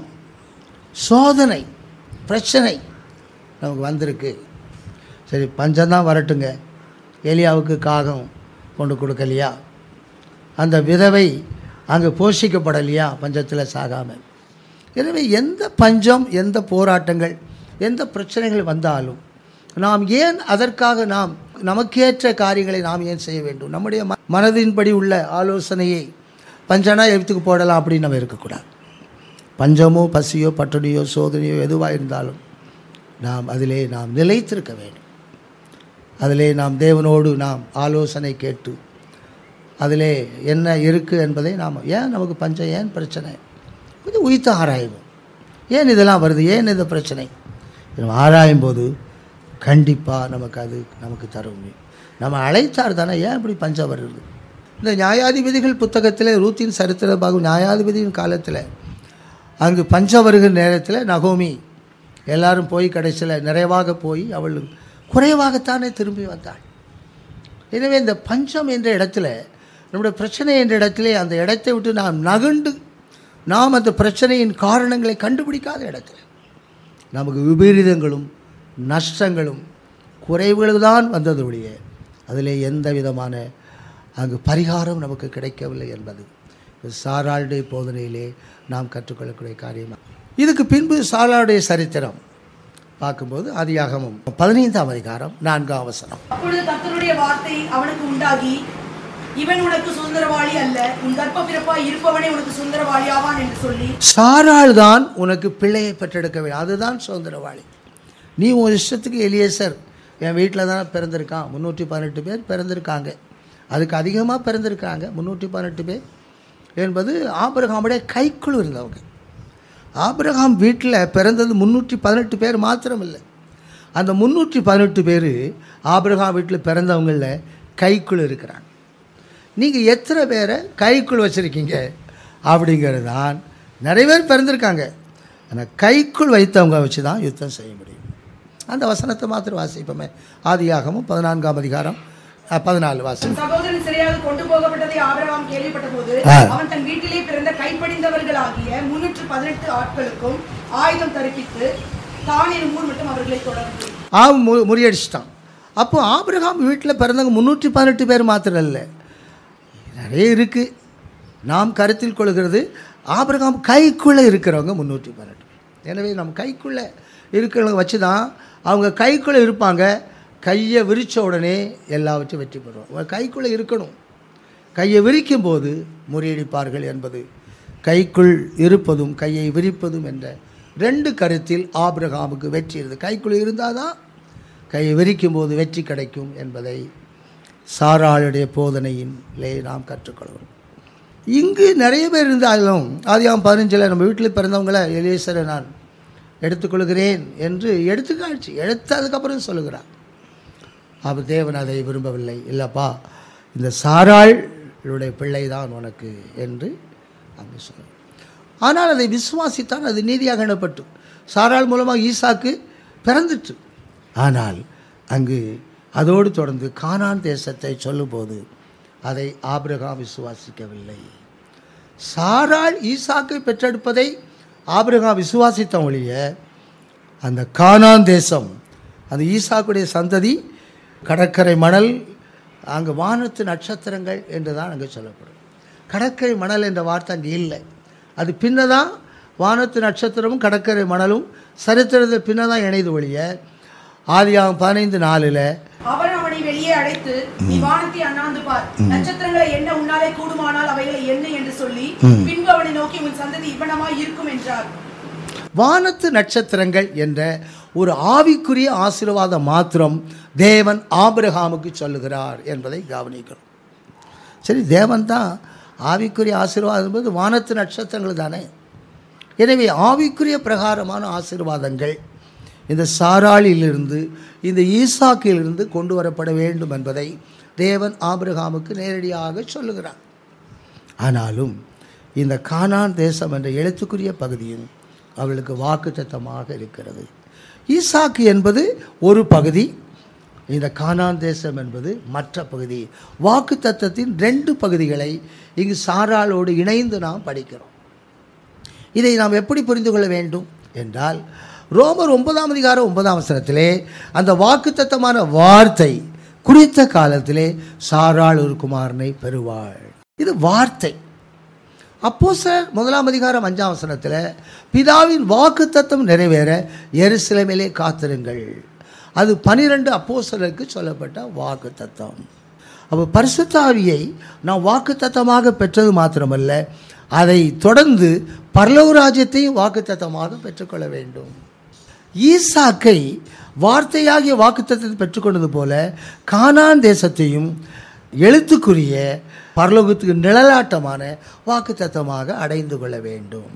சோதனை பிரச்சனை நமக்கு வந்திருக்கு சரி பஞ்சம்தான் வரட்டுங்க எலியாவுக்கு காகம் கொண்டு கொடுக்கலையா அந்த விதவை அங்கே போஷிக்கப்படலையா பஞ்சத்தில் சாகாமல் எனவே எந்த பஞ்சம் எந்த போராட்டங்கள் எந்த பிரச்சனைகள் வந்தாலும் நாம் ஏன் அதற்காக நாம் நமக்கேற்ற காரியங்களை நாம் ஏன் செய்ய வேண்டும் நம்முடைய ம- மனதின்படி உள்ள ஆலோசனையை பஞ்சனா எடுத்துக்கு போடலாம் அப்படின்னு நம்ம இருக்கக்கூடாது பஞ்சமோ பசியோ பட்டினியோ சோதனையோ எதுவாக இருந்தாலும் நாம் அதிலே நாம் நிலைத்திருக்க வேண்டும் அதிலே நாம் தேவனோடு நாம் ஆலோசனை கேட்டு அதிலே என்ன இருக்குது என்பதை நாம் ஏன் நமக்கு பஞ்சம் ஏன் பிரச்சனை கொஞ்சம் உயிர்த்து ஆராய்வோம் ஏன் இதெல்லாம் வருது ஏன் இந்த பிரச்சனை நம்ம ஆராயும் போது கண்டிப்பாக நமக்கு அது நமக்கு தரும் நம்ம அழைத்தார் தானே ஏன் இப்படி பஞ்சம் வருது இந்த நியாயாதிபதிகள் புத்தகத்தில் ரூத்தின் சரித்திர பாகம் நியாயாதிபதியின் காலத்தில் அங்கு பஞ்சம் வருகிற நேரத்தில் நகோமி எல்லாரும் போய் கடைசியில் நிறைவாக போய் அவள் குறைவாகத்தானே திரும்பி வந்தாள் எனவே இந்த பஞ்சம் என்ற இடத்துல நம்முடைய பிரச்சனை என்ற இடத்திலே அந்த இடத்தை விட்டு நாம் நகண்டு நாம் அந்த பிரச்சனையின் காரணங்களை கண்டுபிடிக்காத இடத்துல நமக்கு விபரீதங்களும் நஷ்டங்களும் குறைவுகள் தான் வந்தது ஒழிய அதிலே எந்த விதமான அங்கு பரிகாரம் நமக்கு கிடைக்கவில்லை என்பது இது சாராளுடைய போதனையிலே நாம் கற்றுக்கொள்ளக்கூடிய காரியம் இதுக்கு பின்பு சாராளுடைய சரித்திரம் பார்க்கும்போது ஆதியாகமம் பதினைந்தாம் அதிகாரம் நான்காம் அவசரம் அப்பொழுது கர்த்தருடைய வார்த்தை அவனுக்கு உண்டாகி இவன் உனக்கு சுதந்திரவாளி அல்ல உன் கர்ப்ப பிறப்பாய் இருப்பவனே உனக்கு சுதந்திரவாளி ஆவான் என்று சொல்லி சாராள் தான் உனக்கு பிள்ளையை பெற்றெடுக்க வேண்டும் அதுதான் சுதந்திரவாளி நீ உன் இஷ்டத்துக்கு எலியேசர் என் வீட்டில் தான் பிறந்திருக்கான் முந்நூற்றி பதினெட்டு பேர் பிறந்திருக்காங்க அதுக்கு அதிகமாக பிறந்திருக்காங்க முந்நூற்றி பதினெட்டு பேர் என்பது ஆபிரகாமுடைய கைக்குழு இருந்தவங்க ஆபிரகாம் வீட்டில் பிறந்தது முந்நூற்றி பதினெட்டு பேர் மாத்திரம் இல்லை அந்த முந்நூற்றி பதினெட்டு பேர் ஆபிரகாம் வீட்டில் பிறந்தவங்களில் கைக்குழு இருக்கிறாங்க நீங்கள் எத்தனை பேரை கைக்குள் வச்சுருக்கீங்க அப்படிங்கிறது தான் நிறைய பேர் பிறந்திருக்காங்க ஆனால் கைக்குள் வைத்தவங்க வச்சு தான் யுத்தம் செய்ய முடியும் அந்த வசனத்தை மாத்திரம் வாசிப்போமே ஆதியாகமும் பதினான்காம் அதிகாரம் அஹ், பதினாலு வாசி தன் சகோதரன் சிறையாக கொண்டு போகப்பட்டதை ஆபிரகாம் கேள்விப்பட்ட போது ஆ. அவன் தன் வீட்டிலே பிறந்த கைப்படிந்தவர்களாகிய முன்னூற்று பதினெட்டு ஆட்களுக்கும் ஆயுதம் தரிப்பித்து தான் எனும் ஊர் மட்டும் அவர்களை தொடர்ந்து ஆ மு முறியடிச்சிட்டான் அப்போ ஆபிரகாம் வீட்டில் பிறந்தவங்க முந்நூற்றி பதினெட்டு பேர் மாத்திரம் இல்லை நிறைய இருக்குது நாம் கருத்தில் கொள்கிறது ஆபிரகாம் கைக்குள்ளே இருக்கிறவங்க முந்நூற்றி பதினெட்டு எனவே நம்ம கைக்குள்ளே இருக்கிறவங்க வச்சு தான் அவங்க கைக்குள்ளே இருப்பாங்க கையை விரித்த உடனே எல்லாவற்றையும் வெற்றி பெறுவோம் அவங்க கைக்குள்ளே இருக்கணும் கையை விரிக்கும் போது முறியடிப்பார்கள் என்பது கைக்குள் இருப்பதும் கையை விரிப்பதும் என்ற ரெண்டு கருத்தில் ஆபிரகாமுக்கு வெற்றி இருந்தது கைக்குள் இருந்தால் தான் கையை விரிக்கும் போது வெற்றி கிடைக்கும் என்பதை சாராளுடைய போதனையிலே நாம் கற்றுக்கொள்கிறோம் இங்கு நிறைய பேர் இருந்தாலும் ஆதியாம் பதினஞ்சில் நம்ம வீட்டில் பிறந்தவங்களை எலியேசரை நான் எடுத்துக்கொள்கிறேன் என்று எடுத்துக்காட்சி எடுத்து அதுக்கப்புறம் சொல்லுகிறார் அப்போ தேவன் அதை விரும்பவில்லை இல்லைப்பா இந்த சாராளுடைய பிள்ளை தான் உனக்கு என்று அங்கு சொல்லுவார் ஆனால் அதை விசுவாசித்தான் அது நீதியாக எண்ணப்பட்டு சாராள் மூலமாக ஈசாக்கு பிறந்துட்டு ஆனால் அங்கு அதோடு தொடர்ந்து கானான் தேசத்தை சொல்லும்போது அதை ஆபிரகாம் விசுவாசிக்கவில்லை சாராள் ஈசாக்கை பெற்றெடுப்பதை ஆபிரகாம் விசுவாசித்த ஒழிய அந்த கானான் தேசம் அந்த ஈசாக்குடைய சந்ததி கடற்கரை மணல் அங்கே வானத்து நட்சத்திரங்கள் என்று தான் அங்கே சொல்லப்படும் கடற்கரை மணல் என்ற வார்த்தை அங்கே இல்லை அது பின்னதான் வானத்து நட்சத்திரமும் கடற்கரை மணலும் சரித்திரத்தில் பின்னதான் இணைது ஒழிய ஆதியாகம் பதினைந்து நாலில் அவன் அவனை வெளியே அழைத்து நீ வானத்தை அண்ணாந்து பார் நட்சத்திரங்களை என்ன உன்னாலே கூடுமானால் அவைகளை என்ன என்று சொல்லி பின்பு அவனை நோக்கி உன் சந்ததி இவ்வனமாய் இருக்கும் என்றார் வானத்து நட்சத்திரங்கள் என்ற ஒரு ஆவிக்குரிய ஆசீர்வாதம் மாத்திரம் தேவன் ஆபிரகாமுக்கு சொல்லுகிறார் என்பதை கவனிக்கணும் சரி தேவன் தான் ஆவிக்குரிய ஆசீர்வாதம் என்பது வானத்து நட்சத்திரங்கள் தானே எனவே ஆவிக்குரிய பிரகாரமான ஆசீர்வாதங்கள் இந்த சாராளிலிருந்து இந்த ஈசாக்கிலிருந்து கொண்டு வரப்பட வேண்டும் என்பதை தேவன் ஆபிரகாமுக்கு நேரடியாக சொல்லுகிறார் ஆனாலும் இந்த கானான் தேசம் என்ற எழுத்துக்குரிய பகுதியும் அவளுக்கு வாக்குத்தத்தமாக இருக்கிறது ஈசாக்கு என்பது ஒரு பகுதி இந்த கானான் தேசம் என்பது மற்ற பகுதி வாக்குத்தத்தத்தின் ரெண்டு பகுதிகளை இங்கு சாராளோடு இணைந்து நாம் படிக்கிறோம் இதை நாம் எப்படி புரிந்து கொள்ள வேண்டும் என்றால் ரோமர் ஒன்பதாம் அதிகாரம் ஒன்பதாம் வசனத்திலே அந்த வாக்குத்தத்தமான வார்த்தை குறித்த காலத்திலே சாராள் ஒரு குமாரனை பெறுவாள் இது வார்த்தை அப்போஸ்தலர் முதலாம் அதிகாரம் அஞ்சாம் வசனத்தில் பிதாவின் வாக்குத்தத்தம் நிறைவேற எருசலேமிலே காத்திருங்கள் அது பனிரெண்டு அப்போஸ்தலருக்கு சொல்லப்பட்ட வாக்குத்தத்தம் அப்போ பரிசுத்தாவியை நாம் வாக்குத்தத்தமாக பெற்றது மாத்திரமல்ல அதை தொடர்ந்து பரலோக ராஜ்யத்தையும் வாக்குத்தத்தமாக பெற்றுக்கொள்ள வேண்டும் ஈசாக்கை வார்த்தையாகிய வாக்குத்தத்தத்தை பெற்றுக்கொண்டது போல கானான் தேசத்தையும் எழுத்துக்குரிய பரலோகத்துக்கு நிழலாட்டமான வாக்குத்தத்தமாக அடைந்து கொள்ள வேண்டும்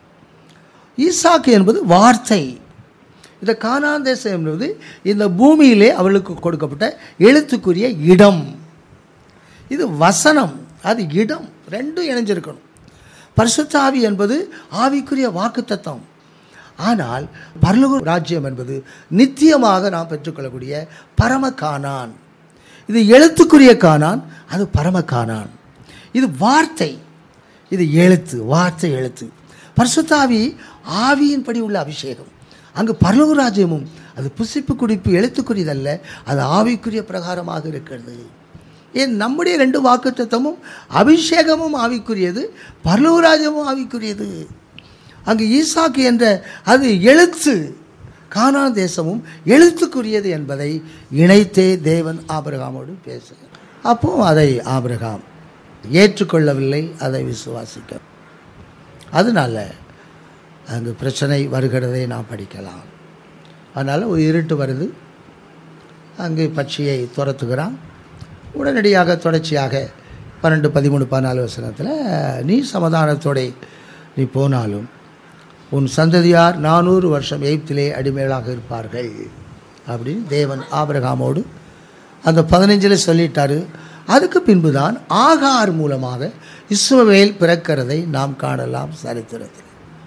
ஈசாக்கு என்பது வார்த்தை இந்த கானான் தேசம் என்பது இந்த பூமியிலே அவளுக்கு கொடுக்கப்பட்ட எழுத்துக்குரிய இடம் இது வசனம் அது இடம் ரெண்டும் இணைஞ்சிருக்கணும் பரிசுத்த ஆவி என்பது ஆவிக்குரிய வாக்குத்தத்தம் ஆனால் பரலோக ராஜ்யம் என்பது நித்தியமாக நாம் பெற்றுக்கொள்ளக்கூடிய பரம காணான் இது எழுத்துக்குரிய காணான் அது பரம காணான் இது வார்த்தை இது எழுத்து வார்த்தை எழுத்து பரிசுத்தாவி ஆவியின்படி உள்ள அபிஷேகம் அங்கு பரலோக ராஜ்யமும் அது புசிப்பு குடிப்பு எழுத்துக்குரியதல்ல அது ஆவிக்குரிய பிரகாரமாக இருக்கிறது ஏன் நம்முடைய ரெண்டு வாக்குத்தத்தமும் அபிஷேகமும் ஆவிக்குரியது பரலோக ராஜ்யமும் ஆவிக்குரியது அங்கு ஈசாக்கு என்ற அது எழுத்து கானான் தேசமும் எழுத்துக்குரியது என்பதை இணைத்தே தேவன் ஆபிரகாமோடு பேசுகிறார் அப்போ அதை ஆபிரகாம் ஏற்றுக்கொள்ளவில்லை அதை விசுவாசிக்க அதனால அங்கு பிரச்சனை வருகிறதை நாம் படிக்கலாம் அதனால் ஒரு இருட்டு வருது அங்கு பட்சியை துரத்துகிறான் உடனடியாக தொடர்ச்சியாக பன்னெண்டு பதிமூணு பதினாலு வசனத்தில் நீ சமாதானத்தோட நீ போனாலும் உன் சந்ததியார் நானூறு வருஷம் எய்ப்திலே அடிமைகளாக இருப்பார்கள் அப்படின்னு தேவன் ஆபிரகாமோடு அந்த பதினஞ்சில் சொல்லிட்டாரு அதுக்கு பின்புதான் ஆகார் மூலமாக இஸ்மவேல் பிறக்கிறதை நாம் காணலாம் சரித்திரத்தில்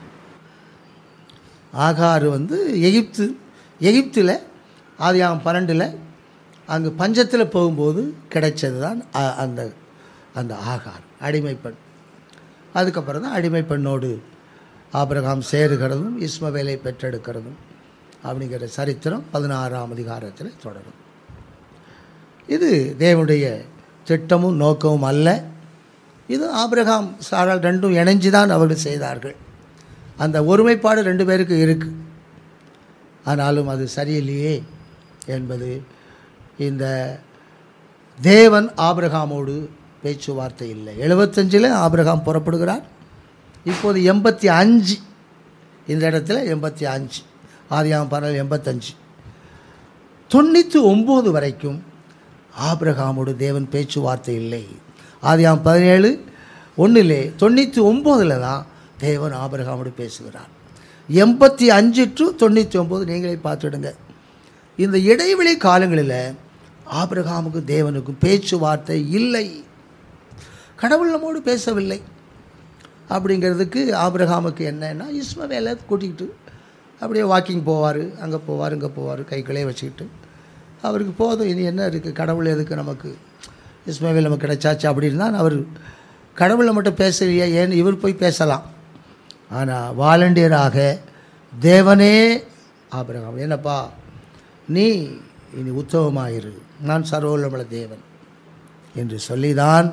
ஆகார் வந்து எகிப்து எகிப்தில் ஆதியாகம் பன்னெண்டில் அங்கு பஞ்சத்தில் போகும்போது கிடைச்சது தான் அ- அந்த அந்த ஆகார் அடிமை பெண் அதுக்கப்புறம் தான் அடிமை பெண்ணோடு ஆபிரகாம் சேருகிறதும் இஸ்மவேலை பெற்றெடுக்கிறதும் அப்படிங்கிற சரித்திரம் பதினாறாம் அதிகாரத்தில் தொடரும் இது தேவனுடைய திட்டமும் நோக்கமும் அல்ல இது ஆபிரகாம் சாரால் ரெண்டும் இணைஞ்சு தான் அவர்கள் செய்தார்கள் அந்த ஒருமைப்பாடு ரெண்டு பேருக்கு இருக்கு ஆனாலும் அது சரியில்லையே என்பது இந்த தேவன் ஆபிரகாமோடு பேச்சுவார்த்தை இல்லை எழுபத்தஞ்சில் ஆபிரகாம் புறப்படுகிறார் இப்போது எண்பத்தி அஞ்சு இந்த இடத்துல எண்பத்தி அஞ்சு ஆதியாம் பரல் எண்பத்தஞ்சு தொண்ணூற்றி ஒம்பது வரைக்கும் ஆபிரகாமோடு தேவன் பேச்சுவார்த்தை இல்லை ஆதியாம் பதினேழு ஒன்றிலே தொண்ணூற்றி ஒம்போதில் தான் தேவன் ஆபிரகாமோடு பேசுகிறார் எண்பத்தி அஞ்சு டு தொண்ணூற்றி ஒம்பது நீங்களே பார்த்துடுங்க இந்த இடைவெளி காலங்களில் ஆபிரகாமுக்கு தேவனுக்கும் பேச்சுவார்த்தை இல்லை கடவுள் நம்மோடு பேசவில்லை அப்படிங்கிறதுக்கு ஆபிரகாமுக்கு என்னன்னா இஸ்மவேலை கூட்டிக்கிட்டு அப்படியே வாக்கிங் போவார் அங்கே போவார் இங்கே போவார் கைகளே வச்சுக்கிட்டு அவருக்கு போதும் இனி என்ன இருக்குது கடவுள் எதுக்கு நமக்கு இஸ்மவேல் நமக்கு கிடைச்சாச்சு அப்படின்னா அவர் கடவுளை மட்டும் பேசலையே ஏன் இவர் போய் பேசலாம் ஆனால் வாலண்டியராக தேவனே ஆபிரகாம் என்னப்பா நீ இனி உத்தவமாயிரு நான் சர்வவல்லமுள்ள தேவன் என்று சொல்லிதான்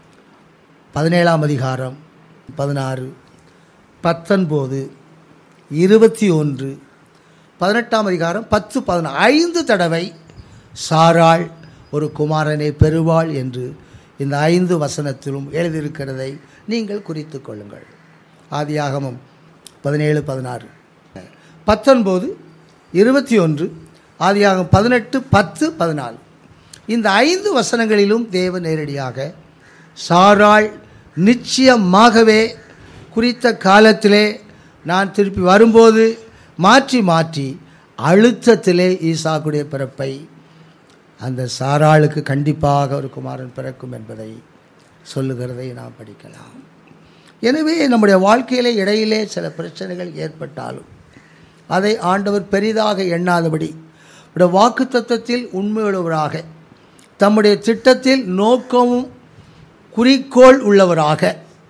பதினேழாம் அதிகாரம் பதினாறு பத்தொன்பது இருபத்தி ஒன்று பதினெட்டாம் அதிகாரம் பத்து பதினா ஐந்து தடவை சாராள் ஒரு குமாரனை பெறுவாள் என்று இந்த ஐந்து வசனத்திலும் எழுதியிருக்கிறதை நீங்கள் குறித்து கொள்ளுங்கள் ஆதியாகமம் பதினேழு பதினாறு பத்தொன்பது இருபத்தி ஒன்று ஆதியாகம் பதினெட்டு பத்து பதினாலு இந்த ஐந்து வசனங்களிலும் தேவன் நேரடியாக சாராள் நிச்சயமாகவே குறித்த காலத்திலே நான் திருப்பி வரும்போது மாற்றி மாற்றி அழுத்தத்திலே ஈசாக்குடைய பிறப்பை அந்த சாராளுக்கு கண்டிப்பாக ஒரு குமாரன் பிறக்கும் என்பதை சொல்லுகிறதை நாம் படிக்கலாம் எனவே நம்முடைய வாழ்க்கையிலே இடையிலே சில பிரச்சனைகள் ஏற்பட்டாலும் அதை ஆண்டவர் பெரிதாக எண்ணாதபடி அவருடைய வாக்கு தத்துவத்தில் உண்மையுள்ளவராக தம்முடைய திட்டத்தில் நோக்கமும் குறிக்கோள் உள்ளவராக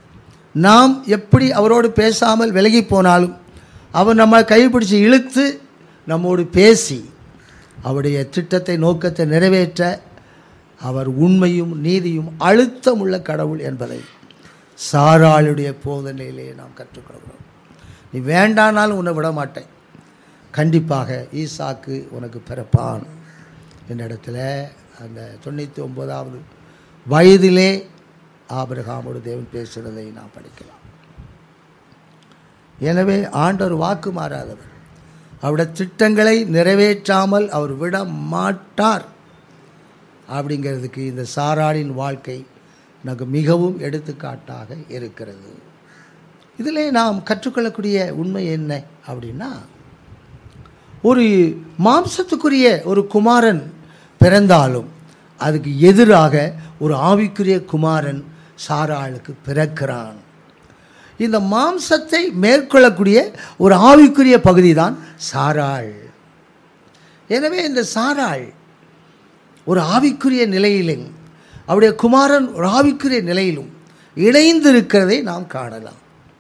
நாம் எப்படி அவரோடு பேசாமல் விலகி போனாலும் அவர் நம்மை கைப்பிடிச்சு இழுத்து நம்மோடு பேசி அவருடைய திட்டத்தை நோக்கத்தை நிறைவேற்ற அவர் உண்மையும் நீதியும் அழுத்தமுள்ள கடவுள் என்பதை சாராளுடைய போதனையிலே நாம் கற்றுக்கொள்கிறோம் நீ வேண்டானாலும் உன்னை விட மாட்டேன் கண்டிப்பாக ஈசாக்கு உனக்கு பிறப்பான் என்னிடத்துல அந்த தொண்ணூற்றி ஒன்பதாவது வயதிலே ஆபிரகாமோடு தேவன் பேசுகிறதை நாம் படிக்கலாம் எனவே ஆண்டவர் வாக்கு மாறாதவர் அவருடைய திட்டங்களை நிறைவேற்றாமல் அவர் விட மாட்டார் அப்படிங்கிறதுக்கு இந்த சாராளின் வாழ்க்கை நமக்கு மிகவும் எடுத்துக்காட்டாக இருக்கிறது இதிலே நாம் கற்றுக்கொள்ளக்கூடிய உண்மை என்ன அப்படின்னா ஒரு மாம்சத்துக்குரிய ஒரு குமாரன் பிறந்தாலும் அதுக்கு எதிராக ஒரு ஆவிக்குரிய குமாரன் சாராளுக்கு பிறக்கிறான் இந்த மாம்சத்தை மேற்கொள்ளக்கூடிய ஒரு ஆவிக்குரிய பகுதி தான் சாராள் எனவே இந்த சாராள் ஒரு ஆவிக்குரிய நிலையிலும் அவருடைய குமாரன் ஒரு ஆவிக்குரிய நிலையிலும் இணைந்திருக்கிறதை நாம் காணலாம்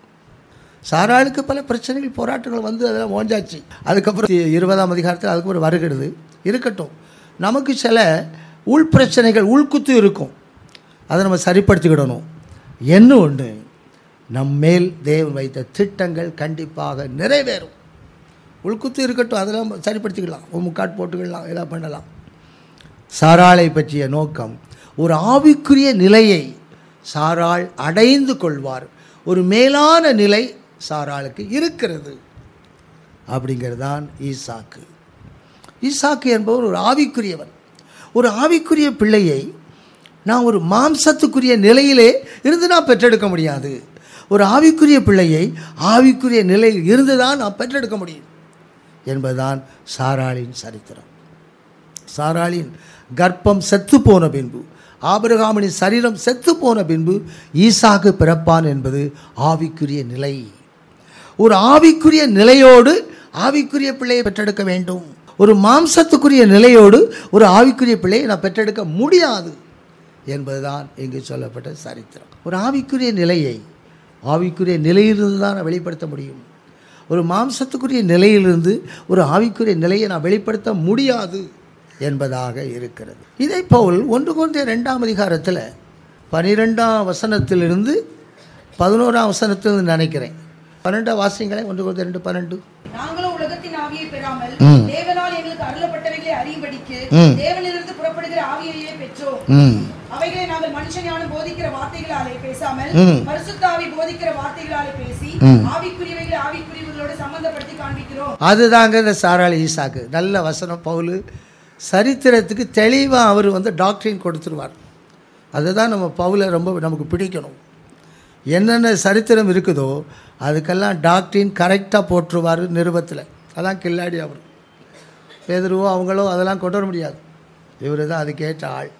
சாராளுக்கு பல பிரச்சனைகள் போராட்டங்கள் வந்து அதெல்லாம் ஓஞ்சாச்சு அதுக்கப்புறம் இருபதாம் அதிகாரத்தில் அதுக்கப்புறம் வருகிறது இருக்கட்டும் நமக்கு சில உள் பிரச்சனைகள் உள்குத்து இருக்கும் அதை நம்ம சரிப்படுத்திக்கிடணும் என்ன ஒன்று நம்மேல் தேவன் வைத்த திட்டங்கள் கண்டிப்பாக நிறைவேறும் உள்குத்து இருக்கட்டும் அதெல்லாம் சரிப்படுத்திக்கலாம் ஒரு முக்காட் போட்டுக்கலாம் எல்லாம் பண்ணலாம் சாராளை பற்றிய நோக்கம் ஒரு ஆவிக்குரிய நிலையை சாராள் அடைந்து கொள்வார் ஒரு மேலான நிலை சாராளுக்கு இருக்கிறது அப்படிங்கிறது தான் ஈசாக்கு ஈசாக்கு என்பவர் ஒரு ஆவிக்குரியவன் ஒரு ஆவிக்குரிய பிள்ளையை நான் ஒரு மாம்சத்துக்குரிய நிலையிலே இருந்து நான் பெற்றெடுக்க முடியாது ஒரு ஆவிக்குரிய பிள்ளையை ஆவிக்குரிய நிலையில் இருந்து தான் நான் பெற்றெடுக்க முடியும் என்பதுதான் சாராளின் சரித்திரம் சாராளின் கர்ப்பம் செத்து போன பின்பு ஆபிரகாமனின் சரீரம் செத்து போன பின்பு ஈசாக்கு பிறப்பான் என்பது ஆவிக்குரிய நிலை ஒரு ஆவிக்குரிய நிலையோடு ஆவிக்குரிய பிள்ளையை பெற்றெடுக்க வேண்டும் ஒரு மாம்சத்துக்குரிய நிலையோடு ஒரு ஆவிக்குரிய பிள்ளையை நான் பெற்றெடுக்க முடியாது என்பதுதான் இங்கு சொல்லப்பட்ட சரித்திரம் ஒரு ஆவிக்குரிய நிலையை ஆவிக்குரிய நிலையிலிருந்து தான் நான் வெளிப்படுத்த முடியும் ஒரு மாம்சத்துக்குரிய நிலையிலிருந்து ஒரு ஆவிக்குரிய நிலையை நான் வெளிப்படுத்த முடியாது என்பதாக இருக்கிறது இதை போல் ஒன்று கொண்ட ரெண்டாம் அதிகாரத்தில் பனிரெண்டாம் வசனத்திலிருந்து பதினோராம் வசனத்திலிருந்து நினைக்கிறேன் பன்னெண்டாம் வாசியங்களே ஒன்று கொண்ட ரெண்டு பன்னெண்டு நாங்களும் உலகத்தின் ஆவியை பெறாமல் ம். தேவனால் எங்களுக்கு அருளப்பட்டவைகளை அறியும்படிக்கு ம். தேவனிலிருந்து புறப்படுகிற ஆவியையே பெற்றோம் ம் அவைகளை நாங்கள் மனுஷ ஞானம் போதிக்கிற வார்த்தைகளாலே பேசாமல் ம். பரிசுத்த ஆவி போதிக்கிற வார்த்தைகளாலே பேசி ம். ஆவிக்குரியவைகளை ஆவிக்குரியவர்களோடு சம்பந்தப்படுத்தி காண்பிக்கிறோம் அதுதாங்க இந்த சாராளி ஈசாக்கு நல்ல வசனம் பவுல் சரித்திரத்துக்கு தெளிவாக அவர் வந்து டாக்டரின் கொடுத்துருவார் அதுதான் நம்ம பவுலை ரொம்ப நமக்கு பிடிக்கணும் என்னென்ன சரித்திரம் இருக்குதோ அதுக்கெல்லாம் டாக்டரின் கரெக்டாக போட்டுருவார் நிருபத்தில் அதான் கில்லாடி அவர் பேதுருவோ அவங்களோ அதெல்லாம் கொண்டு வர முடியாது இவர் தான் அதுக்கேற்ற ஆள்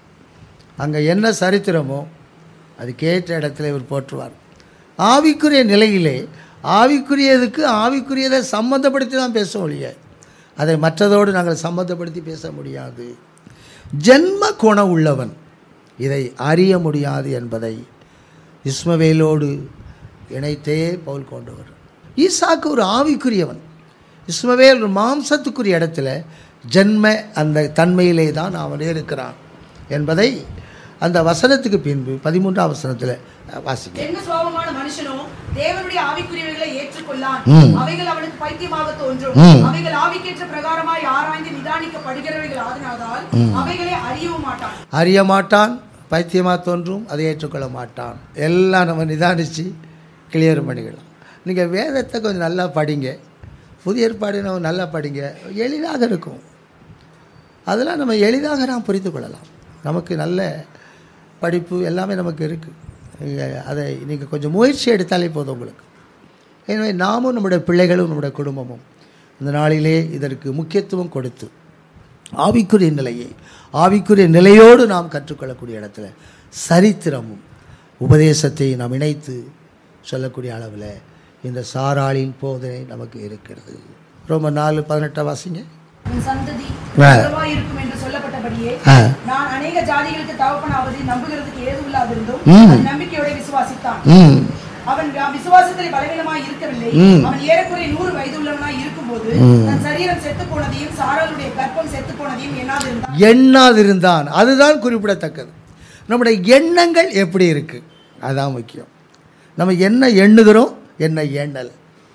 அங்கே என்ன சரித்திரமோ அதுக்கேற்ற இடத்துல இவர் போற்றுவார் ஆவிக்குரிய நிலையிலே ஆவிக்குரியதுக்கு ஆவிக்குரியதை சம்மந்தப்படுத்தி தான் பேச ஒழிய அதை மற்றதோடு நாங்கள் சம்மந்தப்படுத்தி பேச முடியாது ஜென்ம குணம் உள்ளவன் இதை அறிய முடியாது என்பதை இஸ்மவேலோடு இணைத்தே பவுல் கொண்டவர் ஈசாக்கு ஒரு ஆவிக்குரியவன் இஸ்மவேல் ஒரு மாம்சத்துக்குரிய இடத்துல ஜென்ம அந்த தன்மையிலே தான் அவன் இருக்கிறான் என்பதை அந்த வசனத்துக்கு பின்பு பதிமூன்றாம் வசனத்தில் வாசிக்க என்ன சுவாபமான மனுஷனோ தேவனுடைய ஆவிக்குரியவைகளை ஏற்றுக்கொள்ளான் ம். அவைகள் அவனுக்கு பைத்தியமாக தோன்றும் ம். அவைகள் ஆவிக்கேற்ற பிரகாரமாய் ஆராய்ந்து நிதானிக்கப்படுகிறவைகள் ஆதனால்தான் அவைகளை அறியவும் மாட்டான் அறிய மாட்டான் பைத்தியமாக தோன்றும் அதை ஏற்றுக்கொள்ள மாட்டான் எல்லாம் நம்ம நிதானித்து கிளியர் பண்ணிக்கலாம் நீங்கள் வேதத்தை கொஞ்சம் நல்லா படிங்க புதிய ஏற்பாடு நம்ம நல்லா படிங்க எளிதாக இருக்கும் அதெல்லாம் நம்ம எளிதாக நாம் புரிந்து கொள்ளலாம் நமக்கு நல்ல படிப்பு எல்லாமே நமக்கு இருக்குது அதை நீங்கள் கொஞ்சம் முயற்சி எடுத்தாலே போதும் உங்களுக்கு எனவே நாமும் நம்முடைய பிள்ளைகளும் நம்முடைய குடும்பமும் இந்த நாளிலே இதற்கு முக்கியத்துவம் கொடுத்து ஆவிக்குரிய நிலையை ஆவிக்குரிய நிலையோடு நாம் கற்றுக்கொள்ளக்கூடிய இடத்துல சரித்திரமும் உபதேசத்தை நாம் இணைத்து சொல்லக்கூடிய அளவில் இந்த சாராளின் போதனை நமக்கு இருக்கிறது ரொம்ப நாலு பதினெட்டாம் வாசிங்க உன் சந்ததி ஆ. உறவாய் இருக்கும் என்று சொல்லப்பட்டபடியே ஆ நான் அநேக ஜாதிகளுக்கு தகப்பனாவதை நம்புகிறதுக்கு ஏதுவில்லாதிருந்தும் ம். அது நம்பிக்கையோட விசுவாசித்தான் ம் அவன் வி- விசுவாசத்தில் பலவீனமாய் இருக்கவில்லை ம். அவன் ஏறக்குறைய நூறு வயது உள்ளவனாய் இருக்கும்போது தன் சரீரம் செத்து போனதையும் சாராளுடைய கர்ப்பம் செத்து போனதையும் எண்ணாதிருந்தான் எண்ணாதிருந்தான் அதுதான் குறிப்பிடத்தக்கது நம்முடைய எண்ணங்கள் எப்படி இருக்குது அதான் முக்கியம் நம்ம என்ன எண்ணுகிறோம் என்ன எண்ணல்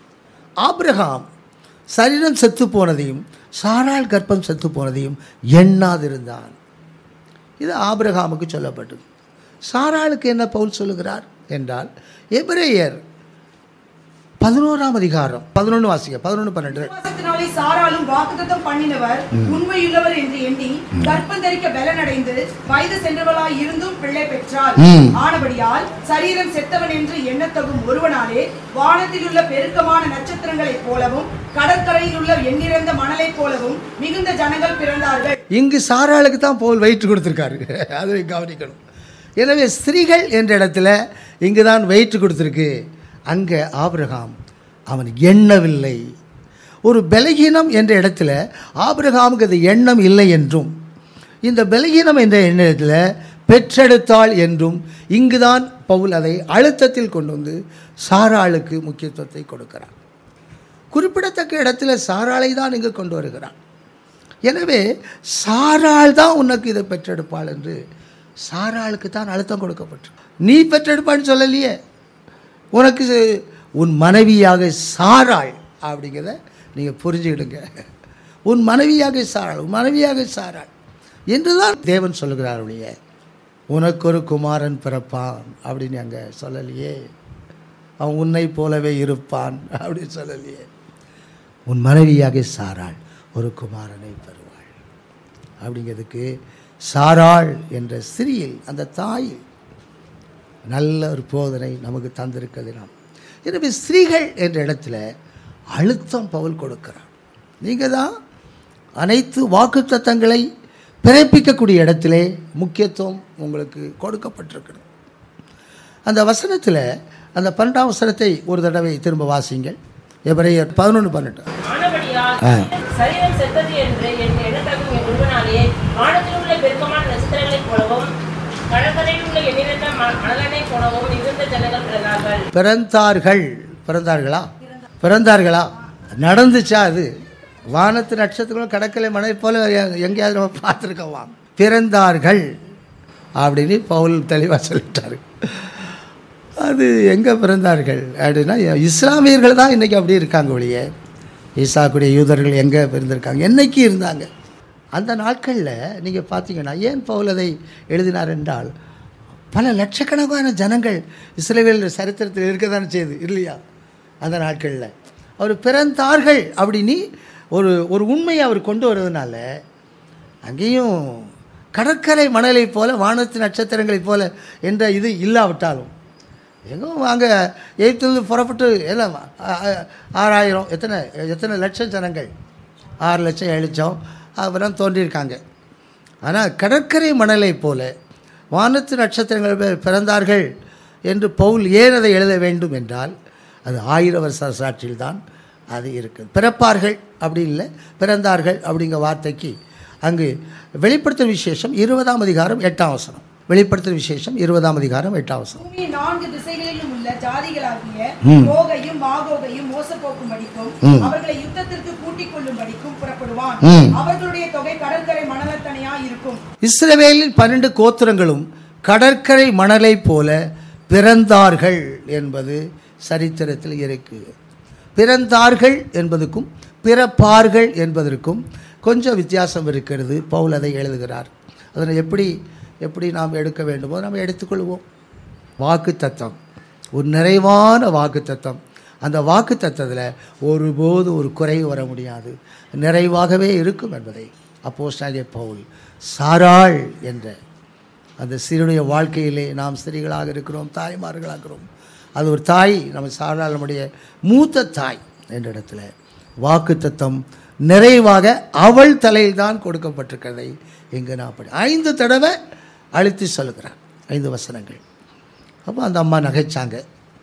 ஆபிரகாம் சரீரம் செத்து போனதையும் சாராள் கர்ப்பம் செத்து போனதையும் எண்ணாதிருந்தான் இது ஆபிரகாமுக்கு சொல்லப்பட்டது சாராளுக்கு என்ன பவுல் சொல்லுகிறார் என்றால் எபிரேயர் பதினோராம் அதிகாரம் பதினொன்று வாசிக்க பதினொன்று பன்னெண்டு விசுவாசத்தினாலே சாராலும் வாக்குத்தத்தம் பண்ணினவர் உண்மையுள்ளவர் என்று எண்ணி கர்ப்பம் தரிக்க பலனடைந்து வயது சென்றவளாய் இருந்தும் பிள்ளை பெற்றார் ம். ஆனபடியால் சரீரம் செத்தவன் என்று எண்ணத்தகும் ஒருவனாலே வானத்தில் உள்ள பெருக்கமான நட்சத்திரங்களைப் போலவும் கடற்கரையில் உள்ள எண்ணிறந்த மணலைப் போலவும் மிகுந்த ஜனங்கள் பிறந்தார்கள் இங்கு சாராளுக்கு தான் பவுல் வயிற்று கொடுத்துருக்காரு அதை கவனிக்கணும் எனவே ஸ்திரீகள் என்ற இடத்துல இங்கு தான் வெயிட் கொடுத்துருக்கு அங்கே ஆபிரகாம் அவன் எண்ணவில்லை ஒரு பலகீனம் என்ற இடத்துல ஆபிரகாமுக்கு அது எண்ணம் இல்லை என்றும் இந்த பலகீனம் என்ற எண்ணத்தில் பெற்றெடுத்தாள் என்றும் இங்குதான் பவுல் அதை அழுத்தத்தில் கொண்டு வந்து சாராளுக்கு முக்கியத்துவத்தை கொடுக்கிறார் குறிப்பிடத்தக்க இடத்துல சாராளை தான் இங்கு கொண்டு வருகிறான் எனவே சாராள் தான் உனக்கு இதை பெற்றெடுப்பாள் என்று சாராளுக்கு தான் அழுத்தம் கொடுக்கப்பட்டு நீ பெற்றெடுப்பான்னு சொல்லலையே உனக்கு இது உன் மனைவியாக சாராள் அப்படிங்கிறத நீங்கள் புரிஞ்சுக்கிடுங்க உன் மனைவியாக சாராள் உன் மனைவியாக சாராள் என்றுதான் தேவன் சொல்லுகிறார் ஒழிய உனக்கு ஒரு குமாரன் பிறப்பான் அப்படின்னு அங்கே சொல்லலையே அவன் உன்னை போலவே இருப்பான் அப்படின்னு சொல்லலையே உன் மனைவியாக சாராள் ஒரு குமாரனை பெறுவாள் அப்படிங்கிறதுக்கு சாராள் என்ற ஸ்திரியில் அந்த தாயில் நல்ல ஒரு போதனை நமக்கு தந்திருக்கிறது நாம் எனவே ஸ்திரீகள் என்ற இடத்துல அழுத்தம் பவுல் கொடுக்கிறார் நீங்கள் தான் அனைத்து வாக்குத்தத்தங்களை பிறப்பிக்கக்கூடிய இடத்திலே முக்கியத்துவம் உங்களுக்கு கொடுக்கப்பட்டிருக்கணும் அந்த வசனத்தில் அந்த பன்னெண்டாம் வசனத்தை ஒரு தடவை திரும்ப வாசிங்கள் எவரையர் பதினொன்று பன்னெண்டு ஆனபடியால் ஆ. சரீரம் செத்தது என்று என் எண்ணத்தகும் என் ஒருவனாலே வானத்தில் உள்ள பெருக்கமான நட்சத்திரங்களைப் போலவும் கடற்கரையில் உள்ள எண்ணிறந்த ம- மணலனைப் போலவும் இருந்த ஜனங்கள் பிறந்தார்கள் பிறந்தார்கள் பிறந்தார்களா பிறந்தார்களா நடந்துச்சா அது வானத்து நட்சத்திரம் கடற்கரை மனை போல எ- எங்கேயாவது நம்ம பார்த்துருக்கோமா பிறந்தார்கள் அப்படின்னு பவுல் தெளிவாக சொல்லிட்டாரு அது எங்கே பிறந்தார்கள் அப்படின்னா இஸ்லாமியர்கள் தான் இன்றைக்கி அப்படி இருக்காங்க ஒழிய ஈசாக்குடைய யூதர்கள் எங்கே பிறந்திருக்காங்க என்னைக்கு இருந்தாங்க அந்த நாட்களில் நீங்கள் பார்த்தீங்கன்னா ஏன் பவுல் அதை எழுதினார் என்றால் பல லட்சக்கணக்கான ஜனங்கள் இஸ்ரேல் சரித்திரத்தில் இருக்க தானே செய்யுது இல்லையா அந்த நாட்களில் அவர் பிறந்தார்கள் அப்படின்னு ஒரு ஒரு உண்மையை அவர் கொண்டு வருவதனால அங்கேயும் கடற்கரை மணலைப் போல வானத்து நட்சத்திரங்களைப் போல என்ற இது இல்லாவிட்டாலும் எங்கும் அங்கே எயித்துலேருந்து புறப்பட்டு எல்லாம் ஆ- ஆ- ஆறாயிரம் எத்தனை எத்தனை லட்சம் ஜனங்கள் ஆறு லட்சம் ஏழு லட்சம் அப்புறம் தோன்றியிருக்காங்க ஆனால் கடற்கரை மணலைப் போல வானத்து நட்சத்திரங்கள் பே- பிறந்தார்கள் என்று பவுல் ஏன் அதை எழுத வேண்டும் என்றால் அது ஆயிரம் வருஷ சாட்சியில்தான் அது இருக்குது பிறப்பார்கள் அப்படி இல்லை பிறந்தார்கள் அப்படிங்கிற வார்த்தைக்கு அங்கு வெளிப்படுத்தும் விசேஷம் இருபதாம் அதிகாரம் எட்டாம் வசனம் வெளிப்படுத்தும் விசேஷம் இருபதாம் அதிகாரம் எட்டாம் வசனம் பூமியின் நான்கு திசைகளிலும் உள்ள ஜாதிகளாகிய ம். கோகையும் மாகோகையும் மோசப்போக்கும் படிக்கும் ம். அவர்களை யுத்தத்திற்கு கூட்டிக் கொள்ளும் படிக்கும் புறப்படுவான் ம். அவர்களுடைய தொகை கடற்கரை மணலத்தனையா இருக்கும் இஸ்ரவேலின் பன்னெண்டு கோத்திரங்களும் கடற்கரை மணலைப் போல பிறந்தார்கள் என்பது சரித்திரத்தில் இருக்கு பிறந்தார்கள் என்பதுக்கும் பிறப்பார்கள் என்பதற்கும் கொஞ்சம் வித்தியாசம் இருக்கிறது பவுல் அதை எழுதுகிறார் அதனை எப்படி எப்படி நாம் எடுக்க வேண்டுமோ நாம் எடுத்துக்கொள்வோம் வாக்கு தத்தம் ஒரு நிறைவான வாக்கு தத்தம் அந்த வாக்கு தத்தத்தில் ஒருபோது ஒரு குறைவு வர முடியாது நிறைவாகவே இருக்கும் என்பதை அப்போஸ்தலனாகிய பவுல் சாராள் என்ற அந்த சிறுடைய வாழ்க்கையிலே நாம் ஸ்திரீகளாக இருக்கிறோம் தாய்மார்களாக இருக்கிறோம் அது ஒரு தாய் நம்ம சாராள் நம்முடைய மூத்த தாய் என்ற இடத்துல வாக்கு தத்தம் நிறைவாக அவள் தலையில் தான் கொடுக்கப்பட்டிருக்கிறதை இங்கு நான் படி ஐந்து தடவை அழுத்தி சொல்லுகிறார் ஐந்து வசனங்கள் அப்போ அந்த அம்மா நகைச்சாங்க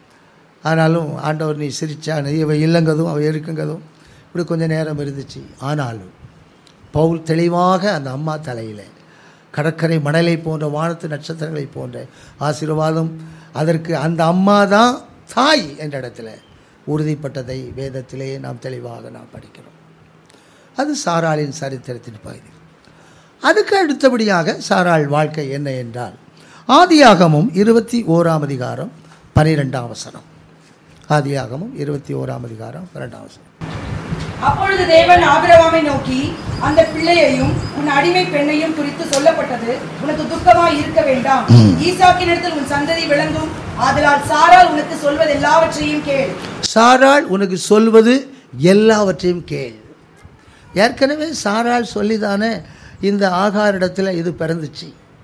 ஆனாலும் ஆண்டவர் நீ சிரிச்சா நீ இவ இல்லைங்கதும் அவ இருக்குங்கதும் இப்படி கொஞ்சம் நேரம் இருந்துச்சு ஆனாலும் பவுல் தெளிவாக அந்த அம்மா தலையில் கடற்கரை மணலை போன்ற வானத்து நட்சத்திரங்களை போன்ற ஆசீர்வாதம் அதற்கு அந்த அம்மா தான் தாய் என்ற இடத்துல உறுதிப்பட்டதை வேதத்திலே நாம் தெளிவாக நாம் படிக்கிறோம் அது சாராளின் சரித்திரத்தின் பகுதி அதுக்கு அடுத்தபடியாக சாராள் வாழ்க்கை என்ன என்றால் ஆதியாகமும் இருபத்தி ஓராம் அதிகாரம் பனிரெண்டாம் வசனம் ஆதியாகமும் இருபத்தி ஓராம் அதிகாரம் பன்னெண்டாம் வசனம் அப்பொழுது தேவன் ஆபிரகாமை நோக்கி அந்த பிள்ளையையும் உன் அடிமை பெண்ணையும் குறித்து சொல்லப்பட்டது உனக்கு துக்கமாய் இருக்க வேண்டாம் ஈசாக்கினிடத்தில் உன் சந்ததி விளங்கும் ஆதலால் சாரால் உனக்கு சொல்வது எல்லாவற்றையும் கேள் சாராள் உனக்கு சொல்வது எல்லாவற்றையும் கேள் ஏற்கனவே சாராள் சொல்லிதானே இந்த ஆகாரிடத்தில் இது பிறந்துச்சு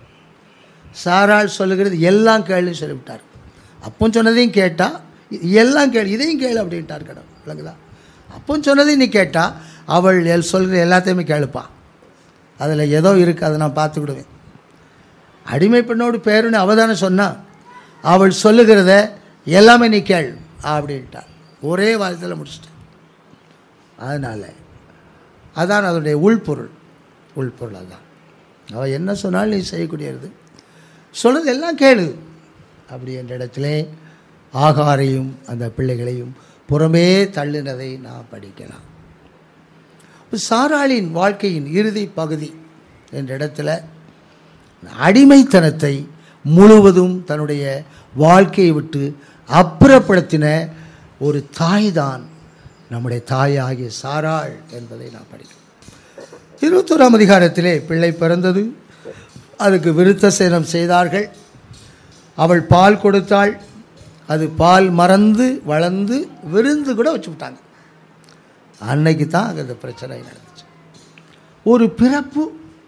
சாராள் சொல்லுகிறது எல்லாம் கேளுன்னு சொல்லிவிட்டார் அப்போ சொன்னதையும் கேட்டா இது எல்லாம் கேள் இதையும் கேளு அப்படின்ட்டார் கடவுள் விளங்குதா அப்போ சொன்னதையும் நீ கேட்டா அவள் எல் சொல்கிற எல்லாத்தையுமே கேளுப்பா அதில் ஏதோ இருக்குது அதை நான் பார்த்துக்கிடுவேன் அடிமை பெண்ணோடு பேருன்னு அவ தானே சொன்னா அவள் சொல்லுகிறத எல்லாமே நீ கேள் அப்படின்ட்டாள் ஒரே வாரத்தில் முடிச்சிட்டேன் அதனால் அதான் அதனுடைய உள்பொருள் உள்பொருள் அதான் அவள் என்ன சொன்னாலும் நீ செய்யக்கூடியது சொல்றது எல்லாம் கேளு அப்படி என்ற இடத்திலே ஆகாரையும் அந்த பிள்ளைகளையும் புறமே தள்ளினதை நாம் படிக்கலாம் இப்ப சாராளின் வாழ்க்கையின் இறுதி பகுதி என்ற இடத்துல அடிமைத்தனத்தை முழுவதும் தன்னுடைய வாழ்க்கையை விட்டு அப்புறப்படுத்தின ஒரு தாய்தான் நம்முடைய தாயாகிய சாராள் என்பதை நாம் படிக்கிறோம் இருபத்தோராம் அதிகாரத்திலே பிள்ளை பிறந்தது அதுக்கு விருத்த சேனம் செய்தார்கள் அவள் பால் கொடுத்தாள் அது பால் மறந்து வளர்ந்து விருந்து கூட வச்சு விட்டாங்க அன்னைக்கு தான் அங்கே இந்த பிரச்சனை நடந்துச்சு ஒரு பிறப்பு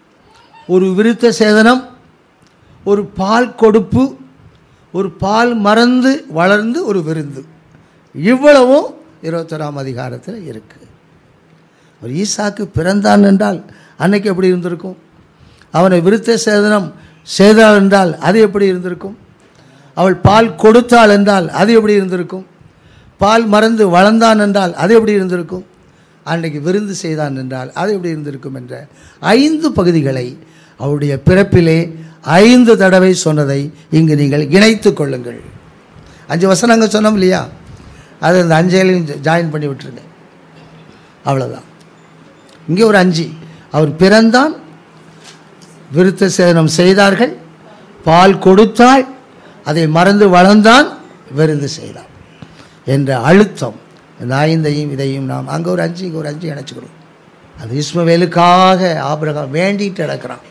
ஒரு விருத்த சேதனம் ஒரு பால் கொடுப்பு ஒரு பால் மறந்து வளர்ந்து ஒரு விருந்து இவ்வளவும் இருபத்தொராம் அதிகாரத்தில் இருக்குது ஒரு ஈசாக்கு பிறந்தான் என்றால் அன்னைக்கு எப்படி இருந்திருக்கும் அவனை விருத்த சேதனம் செய்தாள் என்றால் அது எப்படி இருந்திருக்கும் அவள் பால் கொடுத்தாள் என்றால் அது எப்படி இருந்திருக்கும் பால் மறந்து வளர்ந்தான் என்றால் அது எப்படி இருந்திருக்கும் அன்னைக்கு விருந்து செய்தான் என்றால் அது எப்படி இருந்திருக்கும் என்ற ஐந்து பகுதிகளை அவருடைய பிறப்பிலே ஐந்து தடவை சொன்னதை இங்கு நீங்கள் இணைத்து கொள்ளுங்கள் அஞ்சு வசனங்கள் சொன்னோம் இல்லையா அது அந்த அஞ்சையிலையும் ஜாயின் பண்ணி விட்டுருங்க அவ்வளோதான் இங்கே ஒரு அஞ்சு அவர் பிறந்தான் விருத்த சேதனம் செய்தார்கள் பால் கொடுத்தாள் அதை மறந்து வளர்ந்தான் விருந்து செய்தான் என்ற அழுத்தம் இந்த ஐந்தையும் இதையும் நாம் அங்கே ஒரு அஞ்சு இங்கே ஒரு அஞ்சு இணைச்சிக்கணும் அது இஸ்மவேலுக்காக ஆபிரகாம் வேண்டிட்டு நடக்கிறான்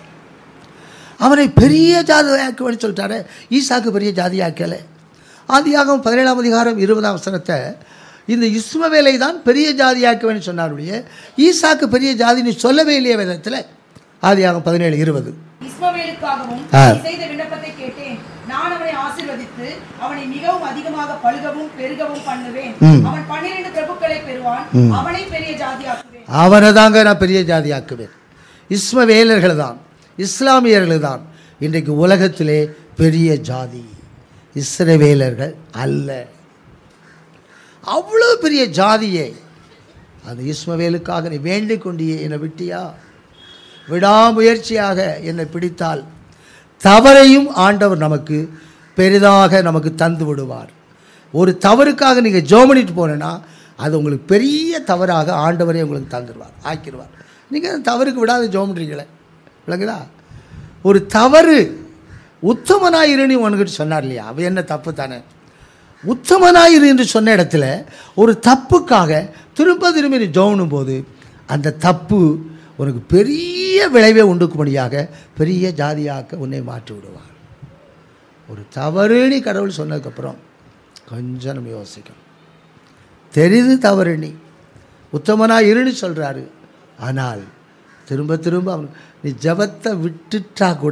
அவனை பெரிய ஜாதியாக்குவேன்னு சொல்லிட்டாரு ஈசாக்கு பெரிய ஜாதியாக்கலை ஆதியாகவும் பதினேழாம் அதிகாரம் இருபதாம் வசனத்தை இந்த இஸ்மவேலை தான் பெரிய ஜாதியாக்குவேன்னு சொன்னாருடைய ஈசாக்கு பெரிய ஜாதின்னு சொல்லவே இல்லையே வேதத்தில் ஆதியாகம் பதினேழு இருபது இஸ்மவேலுக்காகவும் ஆ. நீ செய்த விண்ணப்பத்தை கேட்டேன் நான் அவனை ஆசீர்வதித்து அவனை மிகவும் அதிகமாக பழுகவும் பெருகவும் பண்ணுவேன் ம். அவன் பன்னிரண்டு பிரபுக்களை பெறுவான் அவனை பெரிய ஜாதியாக்குவேன் அவனை தாங்க நான் பெரிய ஜாதியாக்குவேன் இஸ்மவேலர்கள் தான் இஸ்லாமியர்கள் தான் இன்றைக்கு உலகத்திலே பெரிய ஜாதி இஸ்ரவேலர்கள் அல்ல அவ்வளோ பெரிய ஜாதியை அந்த இஸ்மவேலுக்காக நீ வேண்டிக் கொண்டியே என்னை விட்டியா விடாமுயற்சியாக என்னை பிடித்தால் தவறையும் ஆண்டவர் நமக்கு பெரிதாக நமக்கு தந்து விடுவார் ஒரு தவறுக்காக நீங்கள் ஜோமனிட்டு போனேன்னா அது உங்களுக்கு பெரிய தவறாக ஆண்டவரே உங்களுக்கு தந்துடுவார் ஆக்கிடுவார் நீங்கள் அந்த தவறுக்கு விடாத ஜோமன்றீங்களே விளங்குதா ஒரு தவறு உத்தமனாயிருன்னு உனக்கிட்ட சொன்னார் இல்லையா அவ என்ன தப்பு தானே உத்தமனாயிரு என்று சொன்ன இடத்துல ஒரு தப்புக்காக திரும்ப திரும்பி நீ ஜோனும் போது அந்த தப்பு உனக்கு பெரிய விளைவை உண்டுக்கும்படியாக பெரிய ஜாதியாக்க உன்னை மாற்றி விடுவார் ஒரு தவறு நீ கடவுள் சொன்னதுக்கப்புறம் கொஞ்சம் நம்ம யோசிக்கணும் தெரிது தவறு நீ உத்தமனாக இருன்னு சொல்கிறாரு ஆனால் திரும்ப திரும்ப அவன் நீ ஜபத்தை விட்டுட்டா கூட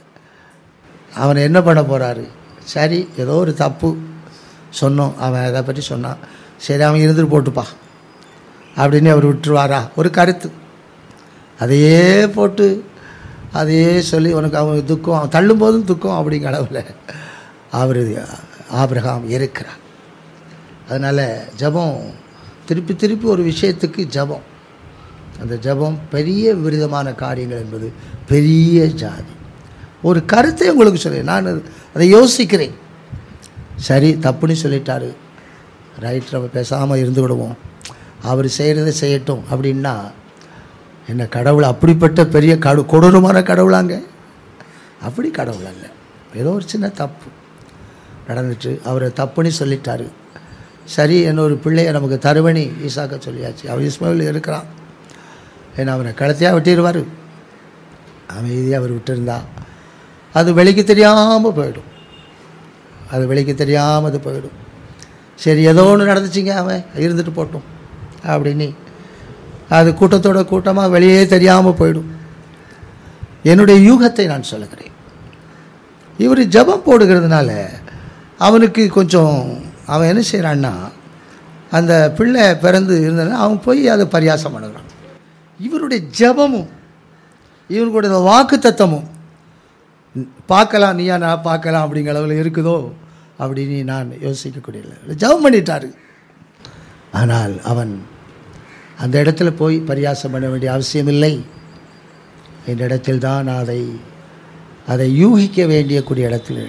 அவனை என்ன பண்ண போகிறாரு சரி ஏதோ ஒரு தப்பு சொன்னோம் அவன் அதை பற்றி சொன்னான் சரி அவன் இருந்துட்டு போட்டுப்பா அப்படின்னு அவர் விட்டுருவாரா ஒரு கருத்து அதையே போட்டு அதையே சொல்லி உனக்கு அவன் துக்கம் அவன் தள்ளும்போதும் துக்கம் அப்படிங்கிற அளவில் அவர் ஆபிரகாம் இருக்கிறார் அதனால் ஜெபம் திருப்பி திருப்பி ஒரு விஷயத்துக்கு ஜெபம் அந்த ஜெபம் பெரிய விருதமான காரியங்கள் என்பது பெரிய ஜாதி ஒரு கருத்தை உங்களுக்கு சொல்லி நான் அது- அதை யோசிக்கிறேன் சரி தப்புன்னு சொல்லிட்டாரு ரைட் நம்ம பேசாமல் இருந்து விடுவோம் அவர் செய்கிறத செய்யட்டும் அப்படின்னா என்ன கடவுள் அப்படிப்பட்ட பெரிய கடு கொடூரமான கடவுளாங்க அப்படி கடவுள் அல்ல ஏதோ ஒரு சின்ன தப்பு நடந்துட்டு அவர் தப்புன்னு சொல்லிட்டாரு சரி என்ன ஒரு பிள்ளையை நமக்கு தருவணி ஈசாக்க சொல்லியாச்சு அவர் இஸ்மாவில் இருக்கிறான் ஏன்னா அவனை கழுத்தையாக வெட்டிடுவார் அமைதியாக அவர் விட்டுருந்தா அது வெளிக்கு தெரியாமல் போயிடும் அது வெளிக்கு தெரியாமல் அது போயிடும் சரி ஏதோ ஒன்று நடந்துச்சுங்க அவன் இருந்துட்டு போட்டும் அப்படின்னு அது கூட்டத்தோட கூட்டமாக வெளியே தெரியாமல் போயிடும் என்னுடைய யூகத்தை நான் சொல்லுகிறேன் இவர் ஜெபம் போடுகிறதுனால அவனுக்கு கொஞ்சம் அவன் என்ன செய்கிறான்னா அந்த பிள்ளை பிறந்து இருந்ததுன்னா அவன் போய் அதை பரியாசம் பண்ணுறான் இவருடைய ஜெபமும் இவனுடைய வாக்கு தத்தமும் பார்க்கலாம் நீயா நான் பார்க்கலாம் அப்படிங்கிற அளவில் இருக்குதோ அப்படின்னு நான் யோசிக்கக்கூடிய இல்லை ஜெபம் பண்ணிட்டாரு ஆனால் அவன் அந்த இடத்துல போய் பரியாசம் பண்ண வேண்டிய அவசியமில்லை இந்த இடத்தில் தான் அதை அதை யூகிக்க வேண்டிய கூடிய இடத்தில்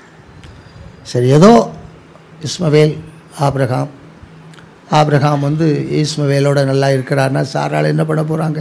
சரி ஏதோ இஸ்மவேல் ஆபிரகாம் ஆபிரகாம் வந்து இஸ்மவேலோட நல்லா இருக்கிறாருன்னா சாரால் என்ன பண்ண போகிறாங்க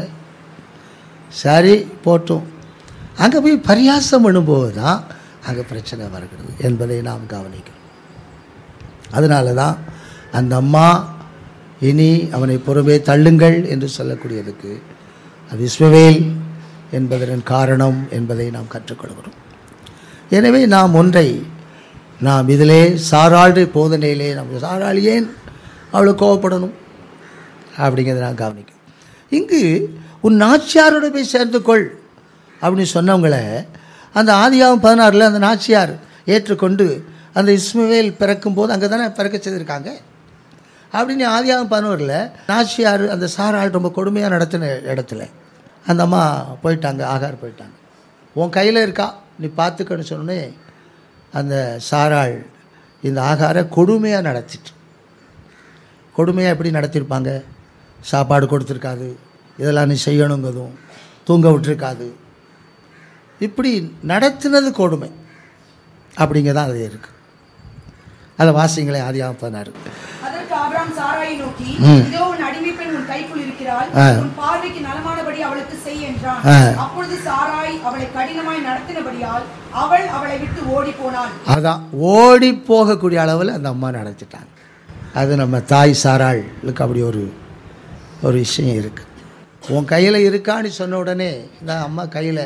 சரி போட்டும் அங்கே போய் பரியாசம் பண்ணும்போது தான் அங்கே பிரச்சனை வருகிறது என்பதை நாம் கவனிக்கணும் அதனால தான் அந்த அம்மா இனி அவனை பொறுமே தள்ளுங்கள் என்று சொல்லக்கூடியதுக்கு அது இஸ்மவேல் என்பதன் காரணம் என்பதை நாம் கற்றுக்கொள்கிறோம் எனவே நாம் ஒன்றை நாம் இதிலே சாராளுடைய போதனையிலே நம்ம சாராள் ஏன் அவளுக்கு கோவப்படணும் அப்படிங்கிறத நான் கவனிக்கும் இங்கு உன் நாச்சியாரோட போய் சேர்ந்து கொள் அப்படின்னு சொன்னவங்கள அந்த ஆதியாகம் பதினாறில் அந்த நாச்சியார் ஏற்றுக்கொண்டு அந்த இஸ்மவேல் பிறக்கும்போது அங்கே தானே பிறக்க செய்திருக்காங்க அப்படின்னு ஆதியாகம் பதினோரில் நாச்சியார் அந்த சாராள் ரொம்ப கொடுமையாக நடத்தின இடத்துல அந்த அம்மா போயிட்டாங்க ஆகார் போயிட்டாங்க உன் கையில் இருக்கா நீ பார்த்துக்கன்னு சொன்னே அந்த சாராள் இந்த ஆகாரை கொடுமையாக நடத்திட்டு கொடுமையாக எப்படி நடத்தியிருப்பாங்க சாப்பாடு கொடுத்துருக்காது இதெல்லாம் நீ செய்யணுங்கிறதும் தூங்க விட்டுருக்காது இப்படி நடத்தினது கொடுமை அப்படிங்க தான் அது இருக்குது அதை வாசிங்களே ஆதியாகம் பதினாறு அதற்கு ஆபிரகாம் சாராயை நோக்கி ம். இதோ உன் அடிமை பெண் உன் கைக்குள் இருக்கிறாள் ஆ. உன் பார்வைக்கு நலமானபடி அவளுக்கு செய் என்றான் ஆ. அப்பொழுது சாராய் அவளை கடினமாய் நடத்தினபடியால் அவள் அவளை விட்டு ஓடி போனாள் அதான் ஓடி போகக்கூடிய அளவில் அந்த அம்மா நடத்திட்டாங்க அது நம்ம தாய் சாராளுக்கு அப்படி ஒரு ஒரு விஷயம் இருக்குது உன் கையில் இருக்கான்னு சொன்ன உடனே இந்த அம்மா கையில்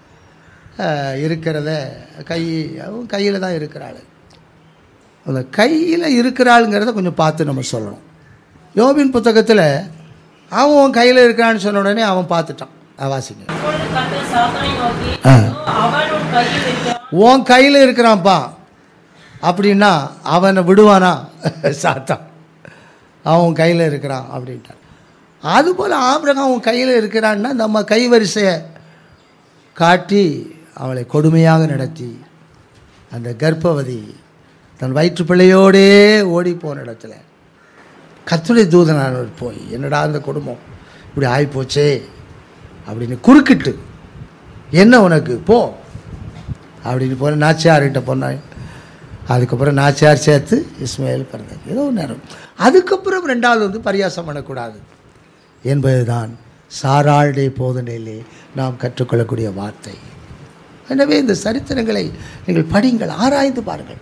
இருக்கிறத கை அவன் கையில் தான் இருக்கிறாள் அந்த கையில் இருக்கிறாளுங்கிறத கொஞ்சம் பார்த்து நம்ம சொல்லணும் யோபின் புத்தகத்தில் அவன் உன் கையில் இருக்கிறான்னு சொன்ன உடனே அவன் பார்த்துட்டான் வாசிங்க அப்பொழுது கர்த்தர் சாத்தானை நோக்கி ஆ. இதோ அவன் உன் கையில் இருக்கிறான் உன் கையில் இருக்கிறான்ப்பா அப்படின்னா அவனை விடுவானா சாத்தான் அவன் உன் கையில் இருக்கிறான் அப்படின்ட்டான் அதுபோல் ஆபிரகாம் உன் கையில் இருக்கிறான்னா நம்ம கை வரிசையை காட்டி அவளை கொடுமையாக நடத்தி அந்த கர்ப்பவதி தன் வயிற்று பிள்ளையோடே ஓடி போன இடத்துல கத்துடைய தூதனானவர் போய் என்னடா அந்த குடும்பம் இப்படி ஆகிப்போச்சே அப்படின்னு குறுக்கிட்டு என்ன உனக்கு போ அப்படின்னு போன நாச்சியார்கிட்ட போனாங்க அதுக்கப்புறம் நாச்சியார் சேர்த்து இஸ்மாயில் பிறந்தாங்க ஏதோ ஒரு நேரம் அதுக்கப்புறம் ரெண்டாவது வந்து பரியாசம் பண்ணக்கூடாது என்பதுதான் சாராளுடைய போதனையிலே நாம் கற்றுக்கொள்ளக்கூடிய வார்த்தை எனவே இந்த சரித்திரங்களை நீங்கள் படிங்கள் ஆராய்ந்து பாருங்கள்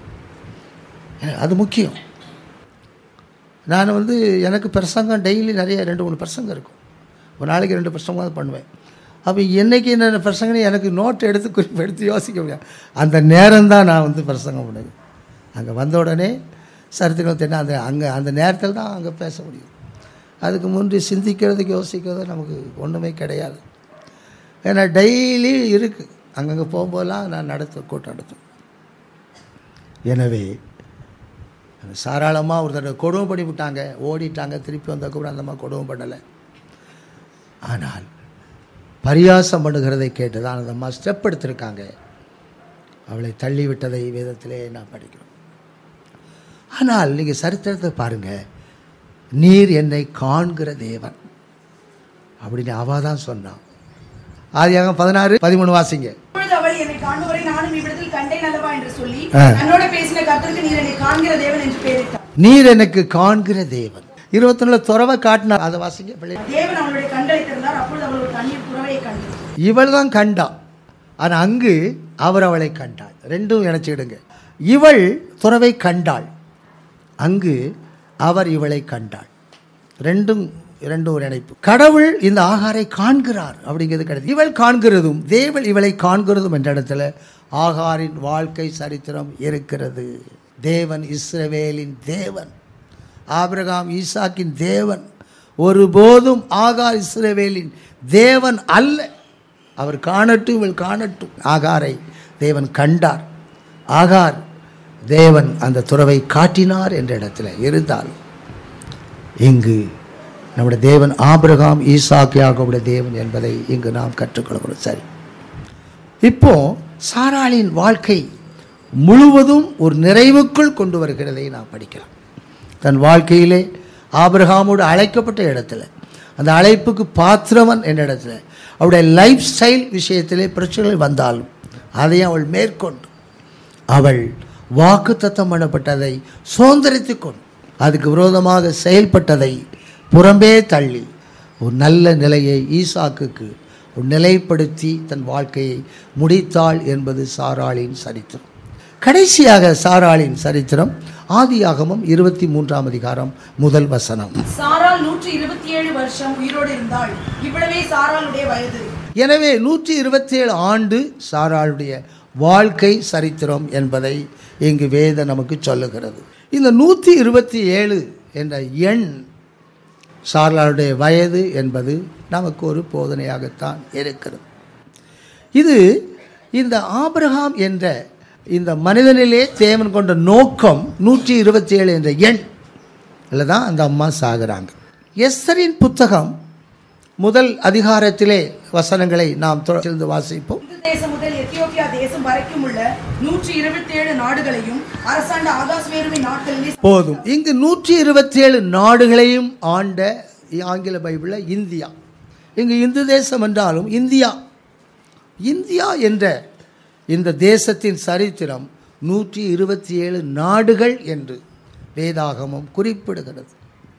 அது முக்கியம் நான் வந்து எனக்கு பிரசங்கம் டெய்லி நிறைய ரெண்டு மூணு பிரசங்கம் இருக்கும் ஒரு நாளைக்கு ரெண்டு பிரசங்கம் தான் பண்ணுவேன் அப்போ என்னைக்கு என்ன பிரசங்கன்னு எனக்கு நோட் எடுத்து குறிப்பு எடுத்து யோசிக்க முடியாது அந்த நேரம் தான் நான் வந்து பிரசங்கம் பண்ணுவேன் அங்கே வந்த உடனே சரித்திரம் தெரியும் அந்த அங்கே அந்த நேரத்தில் தான் அங்கே பேச முடியும் அதுக்கு முந்தி சிந்திக்கிறதுக்கு யோசிக்கிறது நமக்கு ஒன்றுமே கிடையாது ஏன்னா டெய்லி இருக்குது அங்கங்கே போகும்போதெல்லாம் நான் நடத்து கூட்டம் நடத்துவேன் எனவே அந்த சாராளமாக ஒரு தடவை கொடுமை பண்ணி விட்டாங்க ஓடிட்டாங்க திருப்பி வந்த கூட அந்த அம்மா கொடுமை பண்ணலை ஆனால் பரியாசம் பண்ணுகிறதை கேட்டு தான் அந்த அம்மா ஸ்டெப் எடுத்திருக்காங்க அவளை தள்ளி விட்டதை வேதத்திலே நான் படிக்கிறோம் ஆனால் நீங்கள் சரித்திரத்தை பாருங்கள் நீர் என்னை காண்கிற தேவன் அப்படின்னு அவள் தான் சொன்னான் ஆதியாகம் பதினாறு பதிமூணு வாசிங்க அப்பொழுது அவள் என்னை காண்பவரை நானும் இவ்விடத்தில் கண்டேன் அல்லவா என்று சொல்லி ஆ. தன்னோட பேசின கர்த்தருக்கு நீர் என்னை காண்கிற தேவன் என்று பெயரிட்டார் நீர் எனக்கு காண்கிற தேவன் இருபத்தொன்னுல துறவை காட்டினா அதை வாசிங்க பிள்ளை தேவன் அவளுடைய கண்களை திறந்தார் அப்பொழுது அவள் ஒரு தண்ணீர் புறவையை கண்டார் இவள் தான் கண்டா ஆனால் அங்கு அவர் அவளை கண்டாள் ரெண்டும் இணைச்சிடுங்க இவள் துறவை கண்டாள் அங்கு அவர் இவளை கண்டாள் ரெண்டும் இரண்டும் ஒரு இணைப்பு கடவுள் இந்த ஆகாரை காண்கிறார் அப்படிங்கிறது கிடையாது இவள் காண்கிறதும் தேவள் இவளை காண்கிறதும் என்ற இடத்துல ஆகாரின் வாழ்க்கை சரித்திரம் இருக்கிறது தேவன் இஸ்ரவேலின் தேவன் ஆபிரகாம் ஈசாக்கின் தேவன் ஒருபோதும் ஆகார் இஸ்ரவேலின் தேவன் அல்ல அவர் காணட்டும் இவள் காணட்டும் ஆகாரை தேவன் கண்டார் ஆகார் தேவன் அந்த துறவை காட்டினார் என்ற இடத்துல இருந்தாலும் இங்கு நம்முடைய தேவன் ஆபிரகாம் ஈசாக் யாக்கோபுடைய தேவன் என்பதை இங்கு நாம் கற்றுக்கொள்கிறோம் சரி இப்போ சாராளின் வாழ்க்கை முழுவதும் ஒரு நிறைவுக்குள் கொண்டு வருகிறதை நாம் படிக்கலாம் தன் வாழ்க்கையிலே ஆபிரகாமோடு அழைக்கப்பட்ட இடத்துல அந்த அழைப்புக்கு பாத்திரவன் என்ற இடத்துல அவருடைய லைஃப் ஸ்டைல் விஷயத்திலே பிரச்சனைகள் வந்தாலும் அதையும் அவள் மேற்கொண்டு அவள் வாக்கு தத்தம் பண்ணப்பட்டதை சுதந்திரித்து கொண்டு அதுக்கு விரோதமாக செயல்பட்டதை புறம்பே தள்ளி ஒரு நல்ல நிலையை ஈசாக்குக்கு ஒரு நிலைப்படுத்தி தன் வாழ்க்கையை முடித்தாள் என்பது சாராளின் சரித்திரம் கடைசியாக சாராளின் சரித்திரம் ஆதியாகமம் இருபத்தி மூன்றாம் அதிகாரம் முதல் வசனம் சாராள் நூற்றி இருபத்தி ஏழு வருஷம் உயிரோடு இருந்தாள் இவ்வளவே சாராளுடைய வயது எனவே நூற்றி இருபத்தி ஏழு ஆண்டு சாராளுடைய வாழ்க்கை சரித்திரம் என்பதை இங்கு வேத நமக்கு சொல்லுகிறது இந்த நூற்றி இருபத்தி ஏழு என்ற எண் சாராளுடைய வயது என்பது நமக்கு ஒரு போதனையாகத்தான் இருக்கிறது இது இந்த ஆபிரகாம் என்ற இந்த மனிதனிலே தேவன் கொண்ட நோக்கம் நூற்றி இருபத்தி ஏழு என்ற எண் இல்லை தான் அந்த அம்மா சாகுறாங்க எஸ்தரின் புத்தகம் முதல் அதிகாரத்திலே வசனங்களை நாம் தொடர்ந்து வாசிப்போம் இந்து தேசம் முதல் எத்தியோப்பியா தேசம் வரைக்கும் உள்ள நூற்றி இருபத்தி ஏழு நாடுகளையும் அரசாண்ட ஆகாஸ்வேருவின் நாட்களிலே போதும் இங்கு நூற்றி இருபத்தி ஏழு நாடுகளையும் ஆண்ட ஆங்கில பைபிளில் இந்தியா இங்கு இந்து தேசம் என்றாலும் இந்தியா இந்தியா என்ற இந்த தேசத்தின் சரித்திரம் நூற்றி இருபத்தி ஏழு நாடுகள் என்று வேதாகமம் குறிப்பிடுகிறது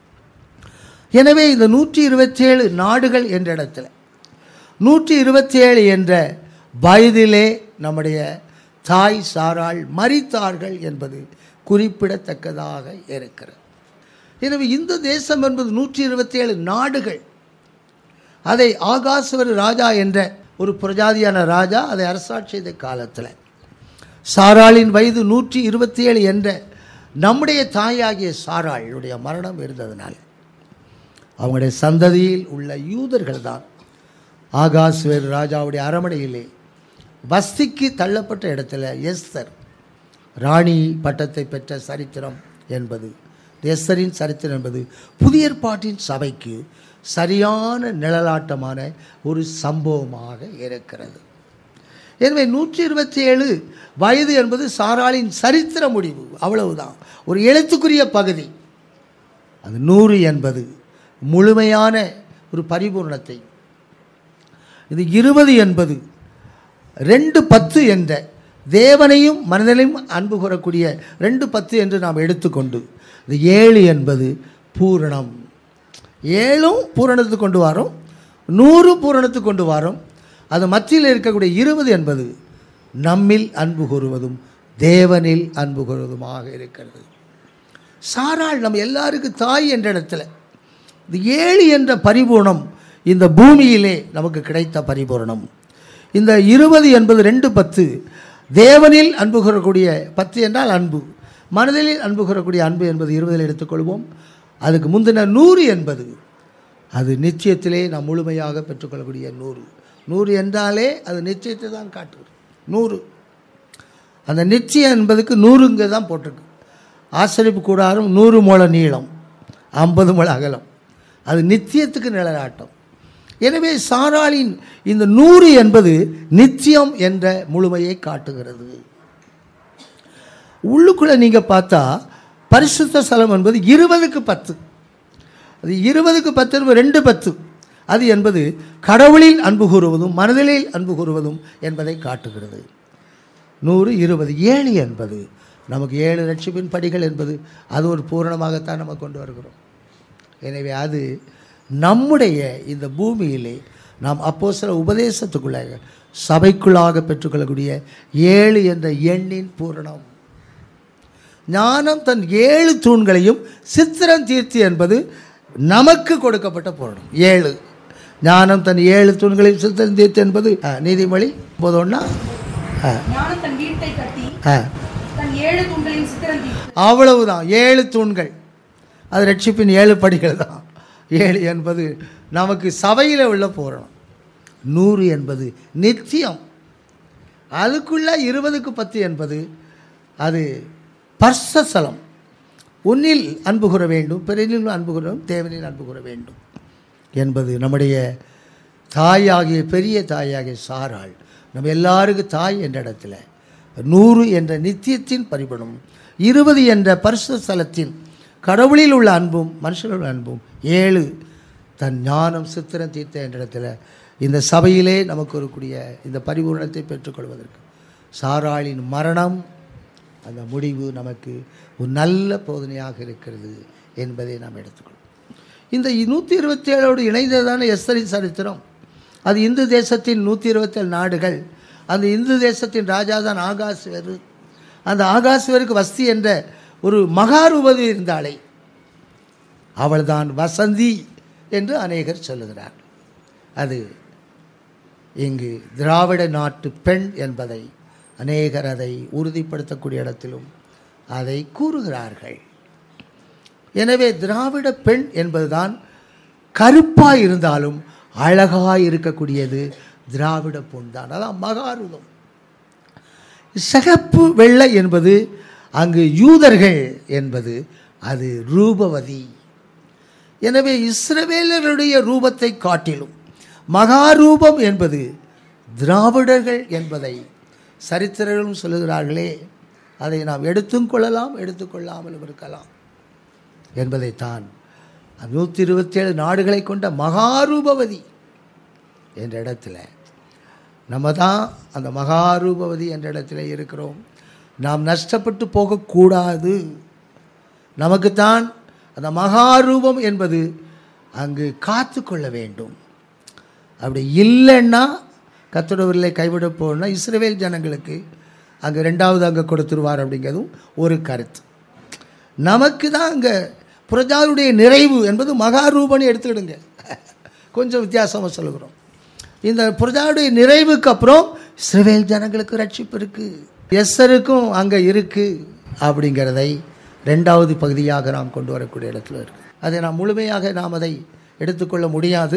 எனவே இந்த நூற்றி இருபத்தி ஏழு நாடுகள் என்ற இடத்துல நூற்றி இருபத்தி ஏழு என்ற வயதிலே நம்முடைய தாய் சாராள் மரித்தார்கள் என்பது குறிப்பிடத்தக்கதாக இருக்கிறது எனவே இந்து தேசம் என்பது நூற்றி இருபத்தி ஏழு நாடுகள் அதை ஆகாஸ்வர் ராஜா என்ற ஒரு பிரஜாதியான ராஜா அதை அரசாட்சி செய்த காலத்தில் சாராளின் வயது நூற்றி இருபத்தி ஏழு என்ற நம்முடைய தாயாகிய சாராளுடைய மரணம் இருந்ததுனால அவங்களுடைய சந்ததியில் உள்ள யூதர்கள் தான் ஆகாஸ்வேர் ராஜாவுடைய அரமனையிலே வஸ்திக்கு தள்ளப்பட்ட இடத்துல எஸ்தர் ராணி பட்டத்தை பெற்ற சரித்திரம் என்பது எஸ்தரின் சரித்திரம் என்பது புதிய ஏற்பாட்டின் சபைக்கு சரியான நிழலாட்டமான ஒரு சம்பவமாக இருக்கிறது எனவே நூற்றி இருபத்தி ஏழு வயது என்பது சாராளின் சரித்திர முடிவு அவ்வளவுதான் ஒரு எழுத்துக்குரிய பகுதி அது நூறு என்பது முழுமையான ஒரு பரிபூர்ணத்தை இது இருபது என்பது ரெண்டு பத்து என்ற தேவனையும் மனிதனையும் அன்பு கூறக்கூடிய ரெண்டு பத்து என்று நாம் எடுத்துக்கொண்டு இது ஏழு என்பது பூரணம் ஏழும் பூரணத்துக்கு கொண்டு வரோம் நூறு பூரணத்துக்கு கொண்டு வரோம் அது மத்தியில் இருக்கக்கூடிய இருபது என்பது நம்மில் அன்பு கூறுவதும் தேவனில் அன்பு கூறுவதுமாக இருக்கிறது சாராள் நம்ம எல்லாருக்கும் தாய் என்ற இடத்துல இந்த ஏழு என்ற பரிபூர்ணம் இந்த பூமியிலே நமக்கு கிடைத்த பரிபூரணம் இந்த இருபது என்பது ரெண்டு பத்து தேவனில் அன்பு கூறக்கூடிய பத்து என்றால் அன்பு மனதில் அன்பு கூறக்கூடிய அன்பு என்பது இருபதில் எடுத்துக்கொள்வோம் அதுக்கு முந்தின நூறு என்பது அது நிச்சயத்திலே நாம் முழுமையாக பெற்றுக்கொள்ளக்கூடிய நூறு நூறு என்றாலே அது நிச்சயத்தை தான் காட்டுகிறது நூறு அந்த நிச்சயம் என்பதுக்கு நூறுங்க தான் போட்டிருக்கு ஆசிரியப்பு கூடாரம் நூறு முழ நீளம் ஐம்பது முழ அகலம் அது நித்தியத்துக்கு நிழலாட்டம் எனவே சாராளின் இந்த நூறு என்பது நித்தியம் என்ற முழுமையை காட்டுகிறது உள்ளுக்குள்ளே நீங்கள் பார்த்தா பரிசுத்த ஸ்தலம் என்பது இருபதுக்கு பத்து அது இருபதுக்கு பத்து என்பது ரெண்டு பத்து அது என்பது கடவுளில் அன்பு கூறுவதும் மனதிலில் அன்பு கூறுவதும் என்பதை காட்டுகிறது நூறு இருபது ஏழு என்பது நமக்கு ஏழு லட்சமின் படிகள் என்பது அது ஒரு பூரணமாகத்தான் நம்ம கொண்டு வருகிறோம் எனவே அது நம்முடைய இந்த பூமியிலே நாம் அப்போ சில உபதேசத்துக்குள்ளாக சபைக்குள்ளாக பெற்றுக்கொள்ளக்கூடிய ஏழு என்ற எண்ணின் பூரணம் ஞானம் தன் ஏழு தூண்களையும் சித்திரம் தீர்த்தி என்பது நமக்கு கொடுக்கப்பட்ட பூரணம் ஏழு ஞானம் தன் ஏழு தூண்களையும் சித்திரம் தீர்த்தி என்பது ஆ, நீதிமொழி போதோன்னா ஞானம் தன் வீட்டை கட்டி ஆ தன் ஏழு தூண்களின் சித்திரம் தீர்த்து அவ்வளவுதான் ஏழு தூண்கள் அது ரட்சிப்பின் ஏழு படிகள் தான் ஏழு என்பது நமக்கு சபையில் உள்ள பூரணம் நூறு என்பது நித்தியம் அதுக்குள்ள இருபதுக்கு பத்து என்பது அது பர்சசலம் உன்னில் அன்பு கூற வேண்டும் பிறனில் அன்பு கூற வேண்டும் தேவனில் அன்பு கூற வேண்டும் என்பது நம்முடைய தாயாகிய பெரிய தாயாகிய சாராள் நம்ம எல்லாருக்கும் தாய் என்ற இடத்துல நூறு என்ற நித்தியத்தின் பரிபடும் இருபது என்ற பரிசு ஸ்தலத்தின் கடவுளில் உள்ள அன்பும் மனுஷனில் உள்ள அன்பும் ஏழு தன் ஞானம் சித்திரம் தீர்த்த என்ற இடத்துல இந்த சபையிலே நமக்கு வரக்கூடிய இந்த பரிபூரணத்தை பெற்றுக்கொள்வதற்கு சாராளின் மரணம் அந்த முடிவு நமக்கு ஒரு நல்ல போதனையாக இருக்கிறது என்பதை நாம் எடுத்துக்கொள்வோம் இந்த நூற்றி இருபத்தி ஏழோடு இணைந்ததான எஸ்தரின் சரித்திரம் அது இந்து தேசத்தின் நூற்றி இருபத்தேழு நாடுகள் அந்த இந்து தேசத்தின் ராஜா தான் ஆகாஸ்வரு அந்த ஆகாஸ்வருக்கு வஸ்தி என்ற ஒரு மகாரூபதி இருந்தாளே அவள்தான் வசந்தி என்று அநேகர் சொல்லுகிறார் அது இங்கு திராவிட நாட்டு பெண் என்பதை அநேகர் அதை உறுதிப்படுத்தக்கூடிய இடத்திலும் அதை கூறுகிறார்கள் எனவே திராவிட பெண் என்பதுதான் கருப்பாக இருந்தாலும் அழகாக இருக்கக்கூடியது திராவிட பொன் தான் அதான் மகாருதம் சிகப்பு வெள்ளை என்பது அங்கு யூதர்கள் என்பது அது ரூபவதி எனவே இஸ்ரவேலருடைய ரூபத்தை காட்டிலும் மகாரூபம் என்பது திராவிடர்கள் என்பதை சரித்திரர்களும் சொல்லுகிறார்களே அதை நாம் எடுத்தும் கொள்ளலாம் எடுத்துக்கொள்ளாமலும் இருக்கலாம் என்பதைத்தான் நூற்றி இருபத்தேழு நாடுகளை கொண்ட மகாரூபவதி என்ற இடத்துல நம்ம தான் அந்த மகாரூபவதி என்ற இடத்துல இருக்கிறோம் நாம் நஷ்டப்பட்டு போகக்கூடாது நமக்குத்தான் அந்த மகாரூபம் என்பது அங்கு காத்து கொள்ள வேண்டும் அப்படி இல்லைன்னா கத்தோடவர்களை கைவிட போகணும்னா இஸ்ரவேல் ஜனங்களுக்கு அங்கே ரெண்டாவது அங்கே கொடுத்துருவார் அப்படிங்கிறதும் ஒரு கருத்து நமக்கு தான் அங்கே புரஜாவுடைய நிறைவு என்பது மகாரூபன்னு எடுத்துக்கிடுங்க கொஞ்சம் வித்தியாசமாக சொல்லுகிறோம் இந்த புரஜாவுடைய நிறைவுக்கு அப்புறம் இஸ்ரவேல் ஜனங்களுக்கு ரட்சிப்பு இருக்குது எஸ்ஸருக்கும் அங்கே இருக்குது அப்படிங்கிறதை ரெண்டாவது பகுதியாக நாம் கொண்டு வரக்கூடிய இடத்துல இருக்குது அதை நாம் முழுமையாக நாம் அதை எடுத்துக்கொள்ள முடியாது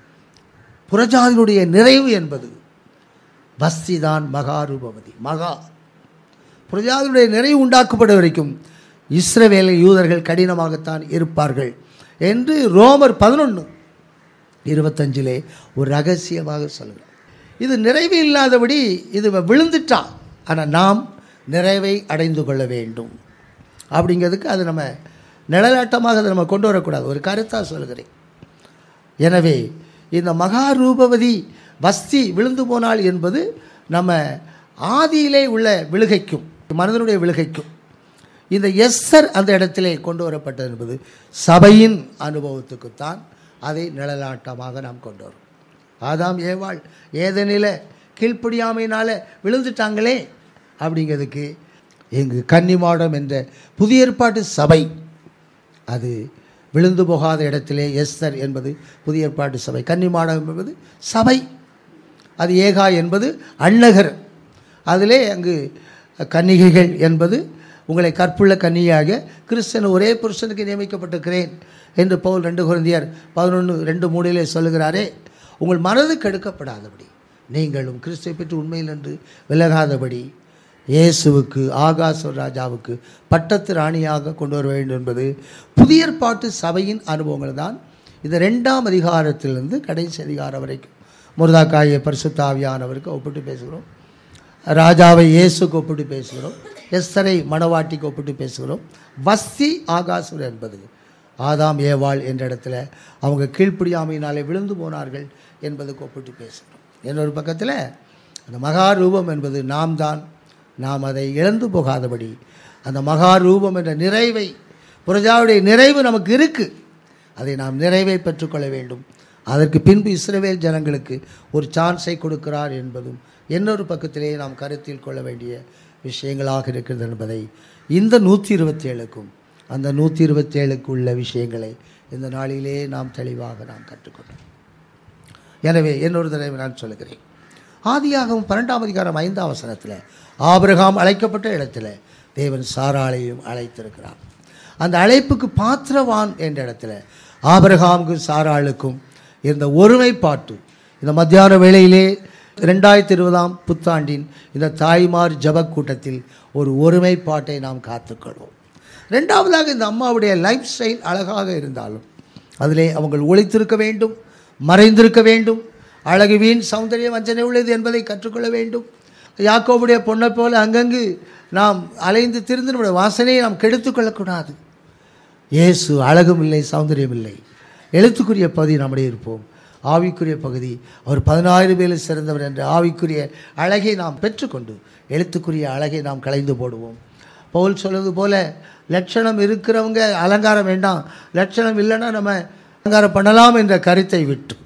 புறஜாதியுடைய நிறைவு என்பது பஸ்தி தான் மகாரூபவதி மகா புரஜாதியுடைய நிறைவு உண்டாக்கப்பட வரைக்கும் இஸ்ரவேல யூதர்கள் கடினமாகத்தான் இருப்பார்கள் என்று ரோமர் பதினொன்று இருபத்தஞ்சிலே ஒரு ரகசியமாக சொல்கிறார் இது நிறைவு இல்லாதபடி இது விழுந்துட்டான் ஆனால் நாம் நிறைவை அடைந்து கொள்ள வேண்டும் அப்படிங்கிறதுக்கு அது நம்ம நிழலாட்டமாக அதை நம்ம கொண்டு வரக்கூடாது ஒரு கருத்தாக சொல்கிறேன் எனவே இந்த மகாரூபவதி வஸ்தி விழுந்து போனாள் என்பது நம்ம ஆதியிலே உள்ள விழுகைக்கும் மனதனுடைய விழுகைக்கும் இந்த எஸ்ஸர் அந்த இடத்திலே கொண்டு வரப்பட்டது என்பது சபையின் அனுபவத்துக்குத்தான் அதை நிழலாட்டமாக நாம் கொண்டு வரோம் ஆதாம் ஏவாள் ஏதனில கீழ்ப்படியாமையினால விழுந்துட்டாங்களே அப்படிங்கிறதுக்கு இங்கு கன்னிமாடம் என்ற புதிய ஏற்பாட்டு சபை அது விழுந்து போகாத இடத்திலே எஸ்தர் என்பது புதிய ஏற்பாட்டு சபை கன்னிமாடம் என்பது சபை அது ஏகா என்பது அன்னகர் அதிலே அங்கு கன்னிகைகள் என்பது உங்களை கற்புள்ள கன்னியாக கிறிஸ்தன் ஒரே புருஷனுக்கு நியமிக்கப்பட்டிருக்கிறேன் என்று பவுல் ரெண்டு குழந்தையர் பதினொன்று ரெண்டு மூணிலே சொல்லுகிறாரே உங்கள் மனது கெடுக்கப்படாதபடி நீங்களும் கிறிஸ்துவை பற்றி உண்மையில் என்று விலகாதபடி இயேசுவுக்கு ஆகாச ராஜாவுக்கு பட்டத்து ராணியாக கொண்டு வர வேண்டும் என்பது புதிய ஏற்பாட்டு சபையின் அனுபவங்கள் தான் இது ரெண்டாம் அதிகாரத்திலிருந்து கடைசி அதிகாரம் வரைக்கும் முருதாக்காயை பரிசுத்தாவியானவருக்கு ஒப்பிட்டு பேசுகிறோம் ராஜாவை இயேசுக்கு ஒப்பிட்டு பேசுகிறோம் எஸ்தரை மணவாட்டிக்கு ஒப்பிட்டு பேசுகிறோம் வஸ்தி ஆகாசுர் என்பது ஆதாம் ஏவாள் என்ற இடத்துல அவங்க கீழ்ப்படியாமையினாலே விழுந்து போனார்கள் என்பதுக்கு ஒப்பிட்டு பேசுகிறோம் இன்னொரு பக்கத்தில் அந்த மகாரூபம் என்பது நாம் தான் நாம் அதை இழந்து போகாதபடி அந்த மகாரூபம் என்ற நிறைவை புரஜாவுடைய நிறைவு நமக்கு இருக்குது அதை நாம் நிறைவை பெற்றுக்கொள்ள வேண்டும் அதற்கு பின்பு இஸ்ரவேல் ஜனங்களுக்கு ஒரு சான்ஸை கொடுக்கிறார் என்பதும் இன்னொரு பக்கத்திலே நாம் கருத்தில் கொள்ள வேண்டிய விஷயங்களாக இருக்கிறது என்பதை இந்த நூற்றி இருபத்தேழுக்கும் அந்த நூற்றி இருபத்தேழுக்கு உள்ள விஷயங்களை இந்த நாளிலே நாம் தெளிவாக நாம் கற்றுக்கொண்டோம் எனவே இன்னொரு தடவை நான் சொல்லுகிறேன் ஆதியாகவும் பன்னெண்டாம் அதிகாரம் ஐந்தாம் வசனத்தில் ஆபிரகாம் அழைக்கப்பட்ட இடத்துல தேவன் சாராளையும் அழைத்திருக்கிறார் அந்த அழைப்புக்கு பாத்திரவான் என்ற இடத்துல ஆபிரகாமுக்கும் சாராளுக்கும் இருந்த ஒருமைப்பாட்டு இந்த மத்தியான வேளையிலே ரெண்டாயிரத்தி இருபதாம் புத்தாண்டின் இந்த தாய்மார் ஜபக் கூட்டத்தில் ஒரு ஒருமைப்பாட்டை நாம் காத்துக்கொள்வோம் ரெண்டாவதாக இந்த அம்மாவுடைய லைஃப் ஸ்டைல் அழகாக இருந்தாலும் அதிலே அவங்கள் ஒழித்திருக்க வேண்டும் மறைந்திருக்க வேண்டும் அழகு வீண் சௌந்தரிய வஞ்சனை உள்ளது என்பதை கற்றுக்கொள்ள வேண்டும் யாக்கோபுடைய பொண்ணை போல அங்கங்கு நாம் அலைந்து திரிந்து நம்முடைய வாசனையை நாம் கெடுத்துக் கொள்ளக்கூடாது இயேசு அழகும் இல்லை சௌந்தரியம் இல்லை எழுத்துக்குரிய பகுதி நம்முடைய இருப்போம் ஆவிக்குரிய பகுதி அவர் பதினாயிரம் பேரில் சிறந்தவர் என்ற ஆவிக்குரிய அழகை நாம் பெற்றுக்கொண்டு எழுத்துக்குரிய அழகை நாம் களைந்து போடுவோம் பவுல் சொல்வது போல லட்சணம் இருக்கிறவங்க அலங்காரம் வேண்டாம் லட்சணம் இல்லைன்னா நம்ம அலங்காரம் பண்ணலாம் என்ற கருத்தை விட்டு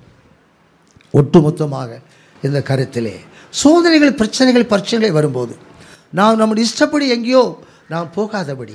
ஒட்டுமொத்தமாக இந்த கருத்திலே சோதனைகள் பிரச்சனைகள் பிரச்சனைகள் வரும்போது நாம் நம்முடைய இஷ்டப்படி எங்கேயோ நாம் போகாதபடி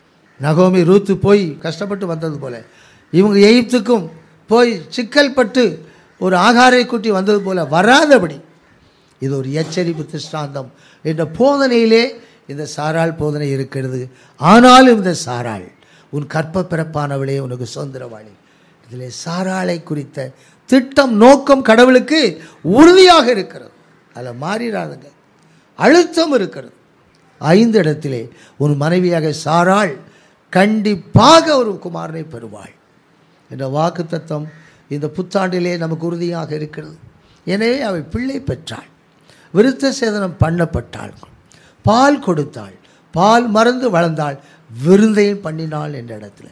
நகோமி ரூத்து போய் கஷ்டப்பட்டு வந்தது போல இவங்க எகிப்துக்கும் போய் சிக்கல் பட்டு ஒரு ஆகாரை கூட்டி வந்தது போல வராதபடி இது ஒரு எச்சரிப்பு திருஷ்டாந்தம் என்ற போதனையிலே இந்த சாராள் போதனை இருக்கிறது ஆனாலும் இந்த சாராள் உன் கற்ப பிறப்பானவளே உனக்கு சுதந்திரவாளி இதிலே சாராளை குறித்த திட்டம் நோக்கம் கடவுளுக்கு உறுதியாக இருக்கிறது அதில் மாறிடாதுங்க அழுத்தம் இருக்கிறது ஐந்து இடத்திலே உன் மனைவியாக சாராள் கண்டிப்பாக ஒரு குமாரனை பெறுவாள் என்ற வாக்கு தத்துவம் இந்த புத்தாண்டிலே நமக்கு உறுதியாக இருக்கிறது எனவே அவை பிள்ளை பெற்றாள் விருத்த சேதனம் பண்ணப்பட்டாள் பால் கொடுத்தாள் பால் மறந்து வளர்ந்தாள் விருந்தையும் பண்ணினாள் என்ற இடத்துல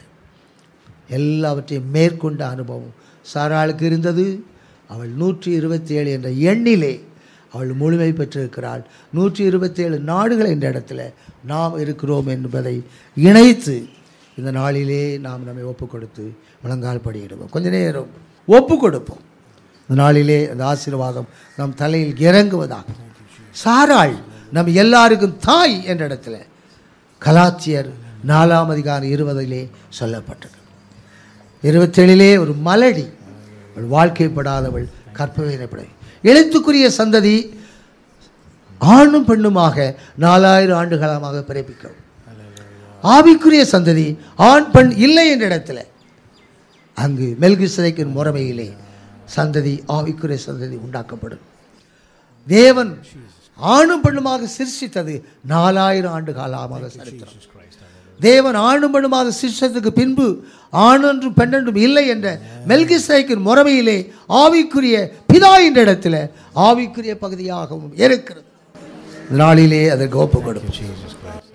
எல்லாவற்றையும் மேற்கொண்ட அனுபவம் சாராளுக்கு இருந்தது அவள் நூற்றி இருபத்தி ஏழு என்ற எண்ணிலே அவள் முழுமை பெற்றிருக்கிறாள் நூற்றி இருபத்தி ஏழு நாடுகள் என்ற இடத்துல நாம் இருக்கிறோம் என்பதை இணைத்து இந்த நாளிலே நாம் நம்மை ஒப்பு கொடுத்து முழங்கால் படியிடுவோம் கொஞ்ச நேரம் ஒப்பு கொடுப்போம் இந்த நாளிலே அந்த ஆசீர்வாதம் நம் தலையில் இறங்குவதாக சாராள் நம் எல்லாருக்கும் தாய் என்ற இடத்துல கலாச்சியர் நாலாம் அதிகாரம் இருபதிலே சொல்லப்பட்டது இருபத்தேழிலே ஒரு மலடி அவள் வாழ்க்கைப்படாதவள் கற்பவேனைப்பட எழுத்துக்குரிய சந்ததி ஆணும் பெண்ணுமாக நாலாயிரம் ஆண்டுகாலமாக பிறப்பிக்கும் ஆவிக்குரிய சந்ததி ஆண் பெண் இல்லை என்ற இடத்துல அங்கு மெல்கிசதைக்கின் முறைமையிலே சந்ததி ஆவிக்குரிய சந்ததி உண்டாக்கப்படும் தேவன் ஆணும் பெண்ணுமாக சிருஷ்டித்தது நாலாயிரம் ஆண்டு காலமாக சரித்திரம் தேவன் ஆணும் பெண்ணுமாக சிருஷ்டத்துக்கு பின்பு ஆணொன்றும் பெண்ணொன்றும் இல்லை என்ற மெல்கிசைக்கின் முறைமையிலே ஆவிக்குரிய பிதா என்ற இடத்துல ஆவிக்குரிய பகுதியாகவும் இருக்கிறது இந்த நாளிலே அதற்கு ஒப்பு கொடுக்கும்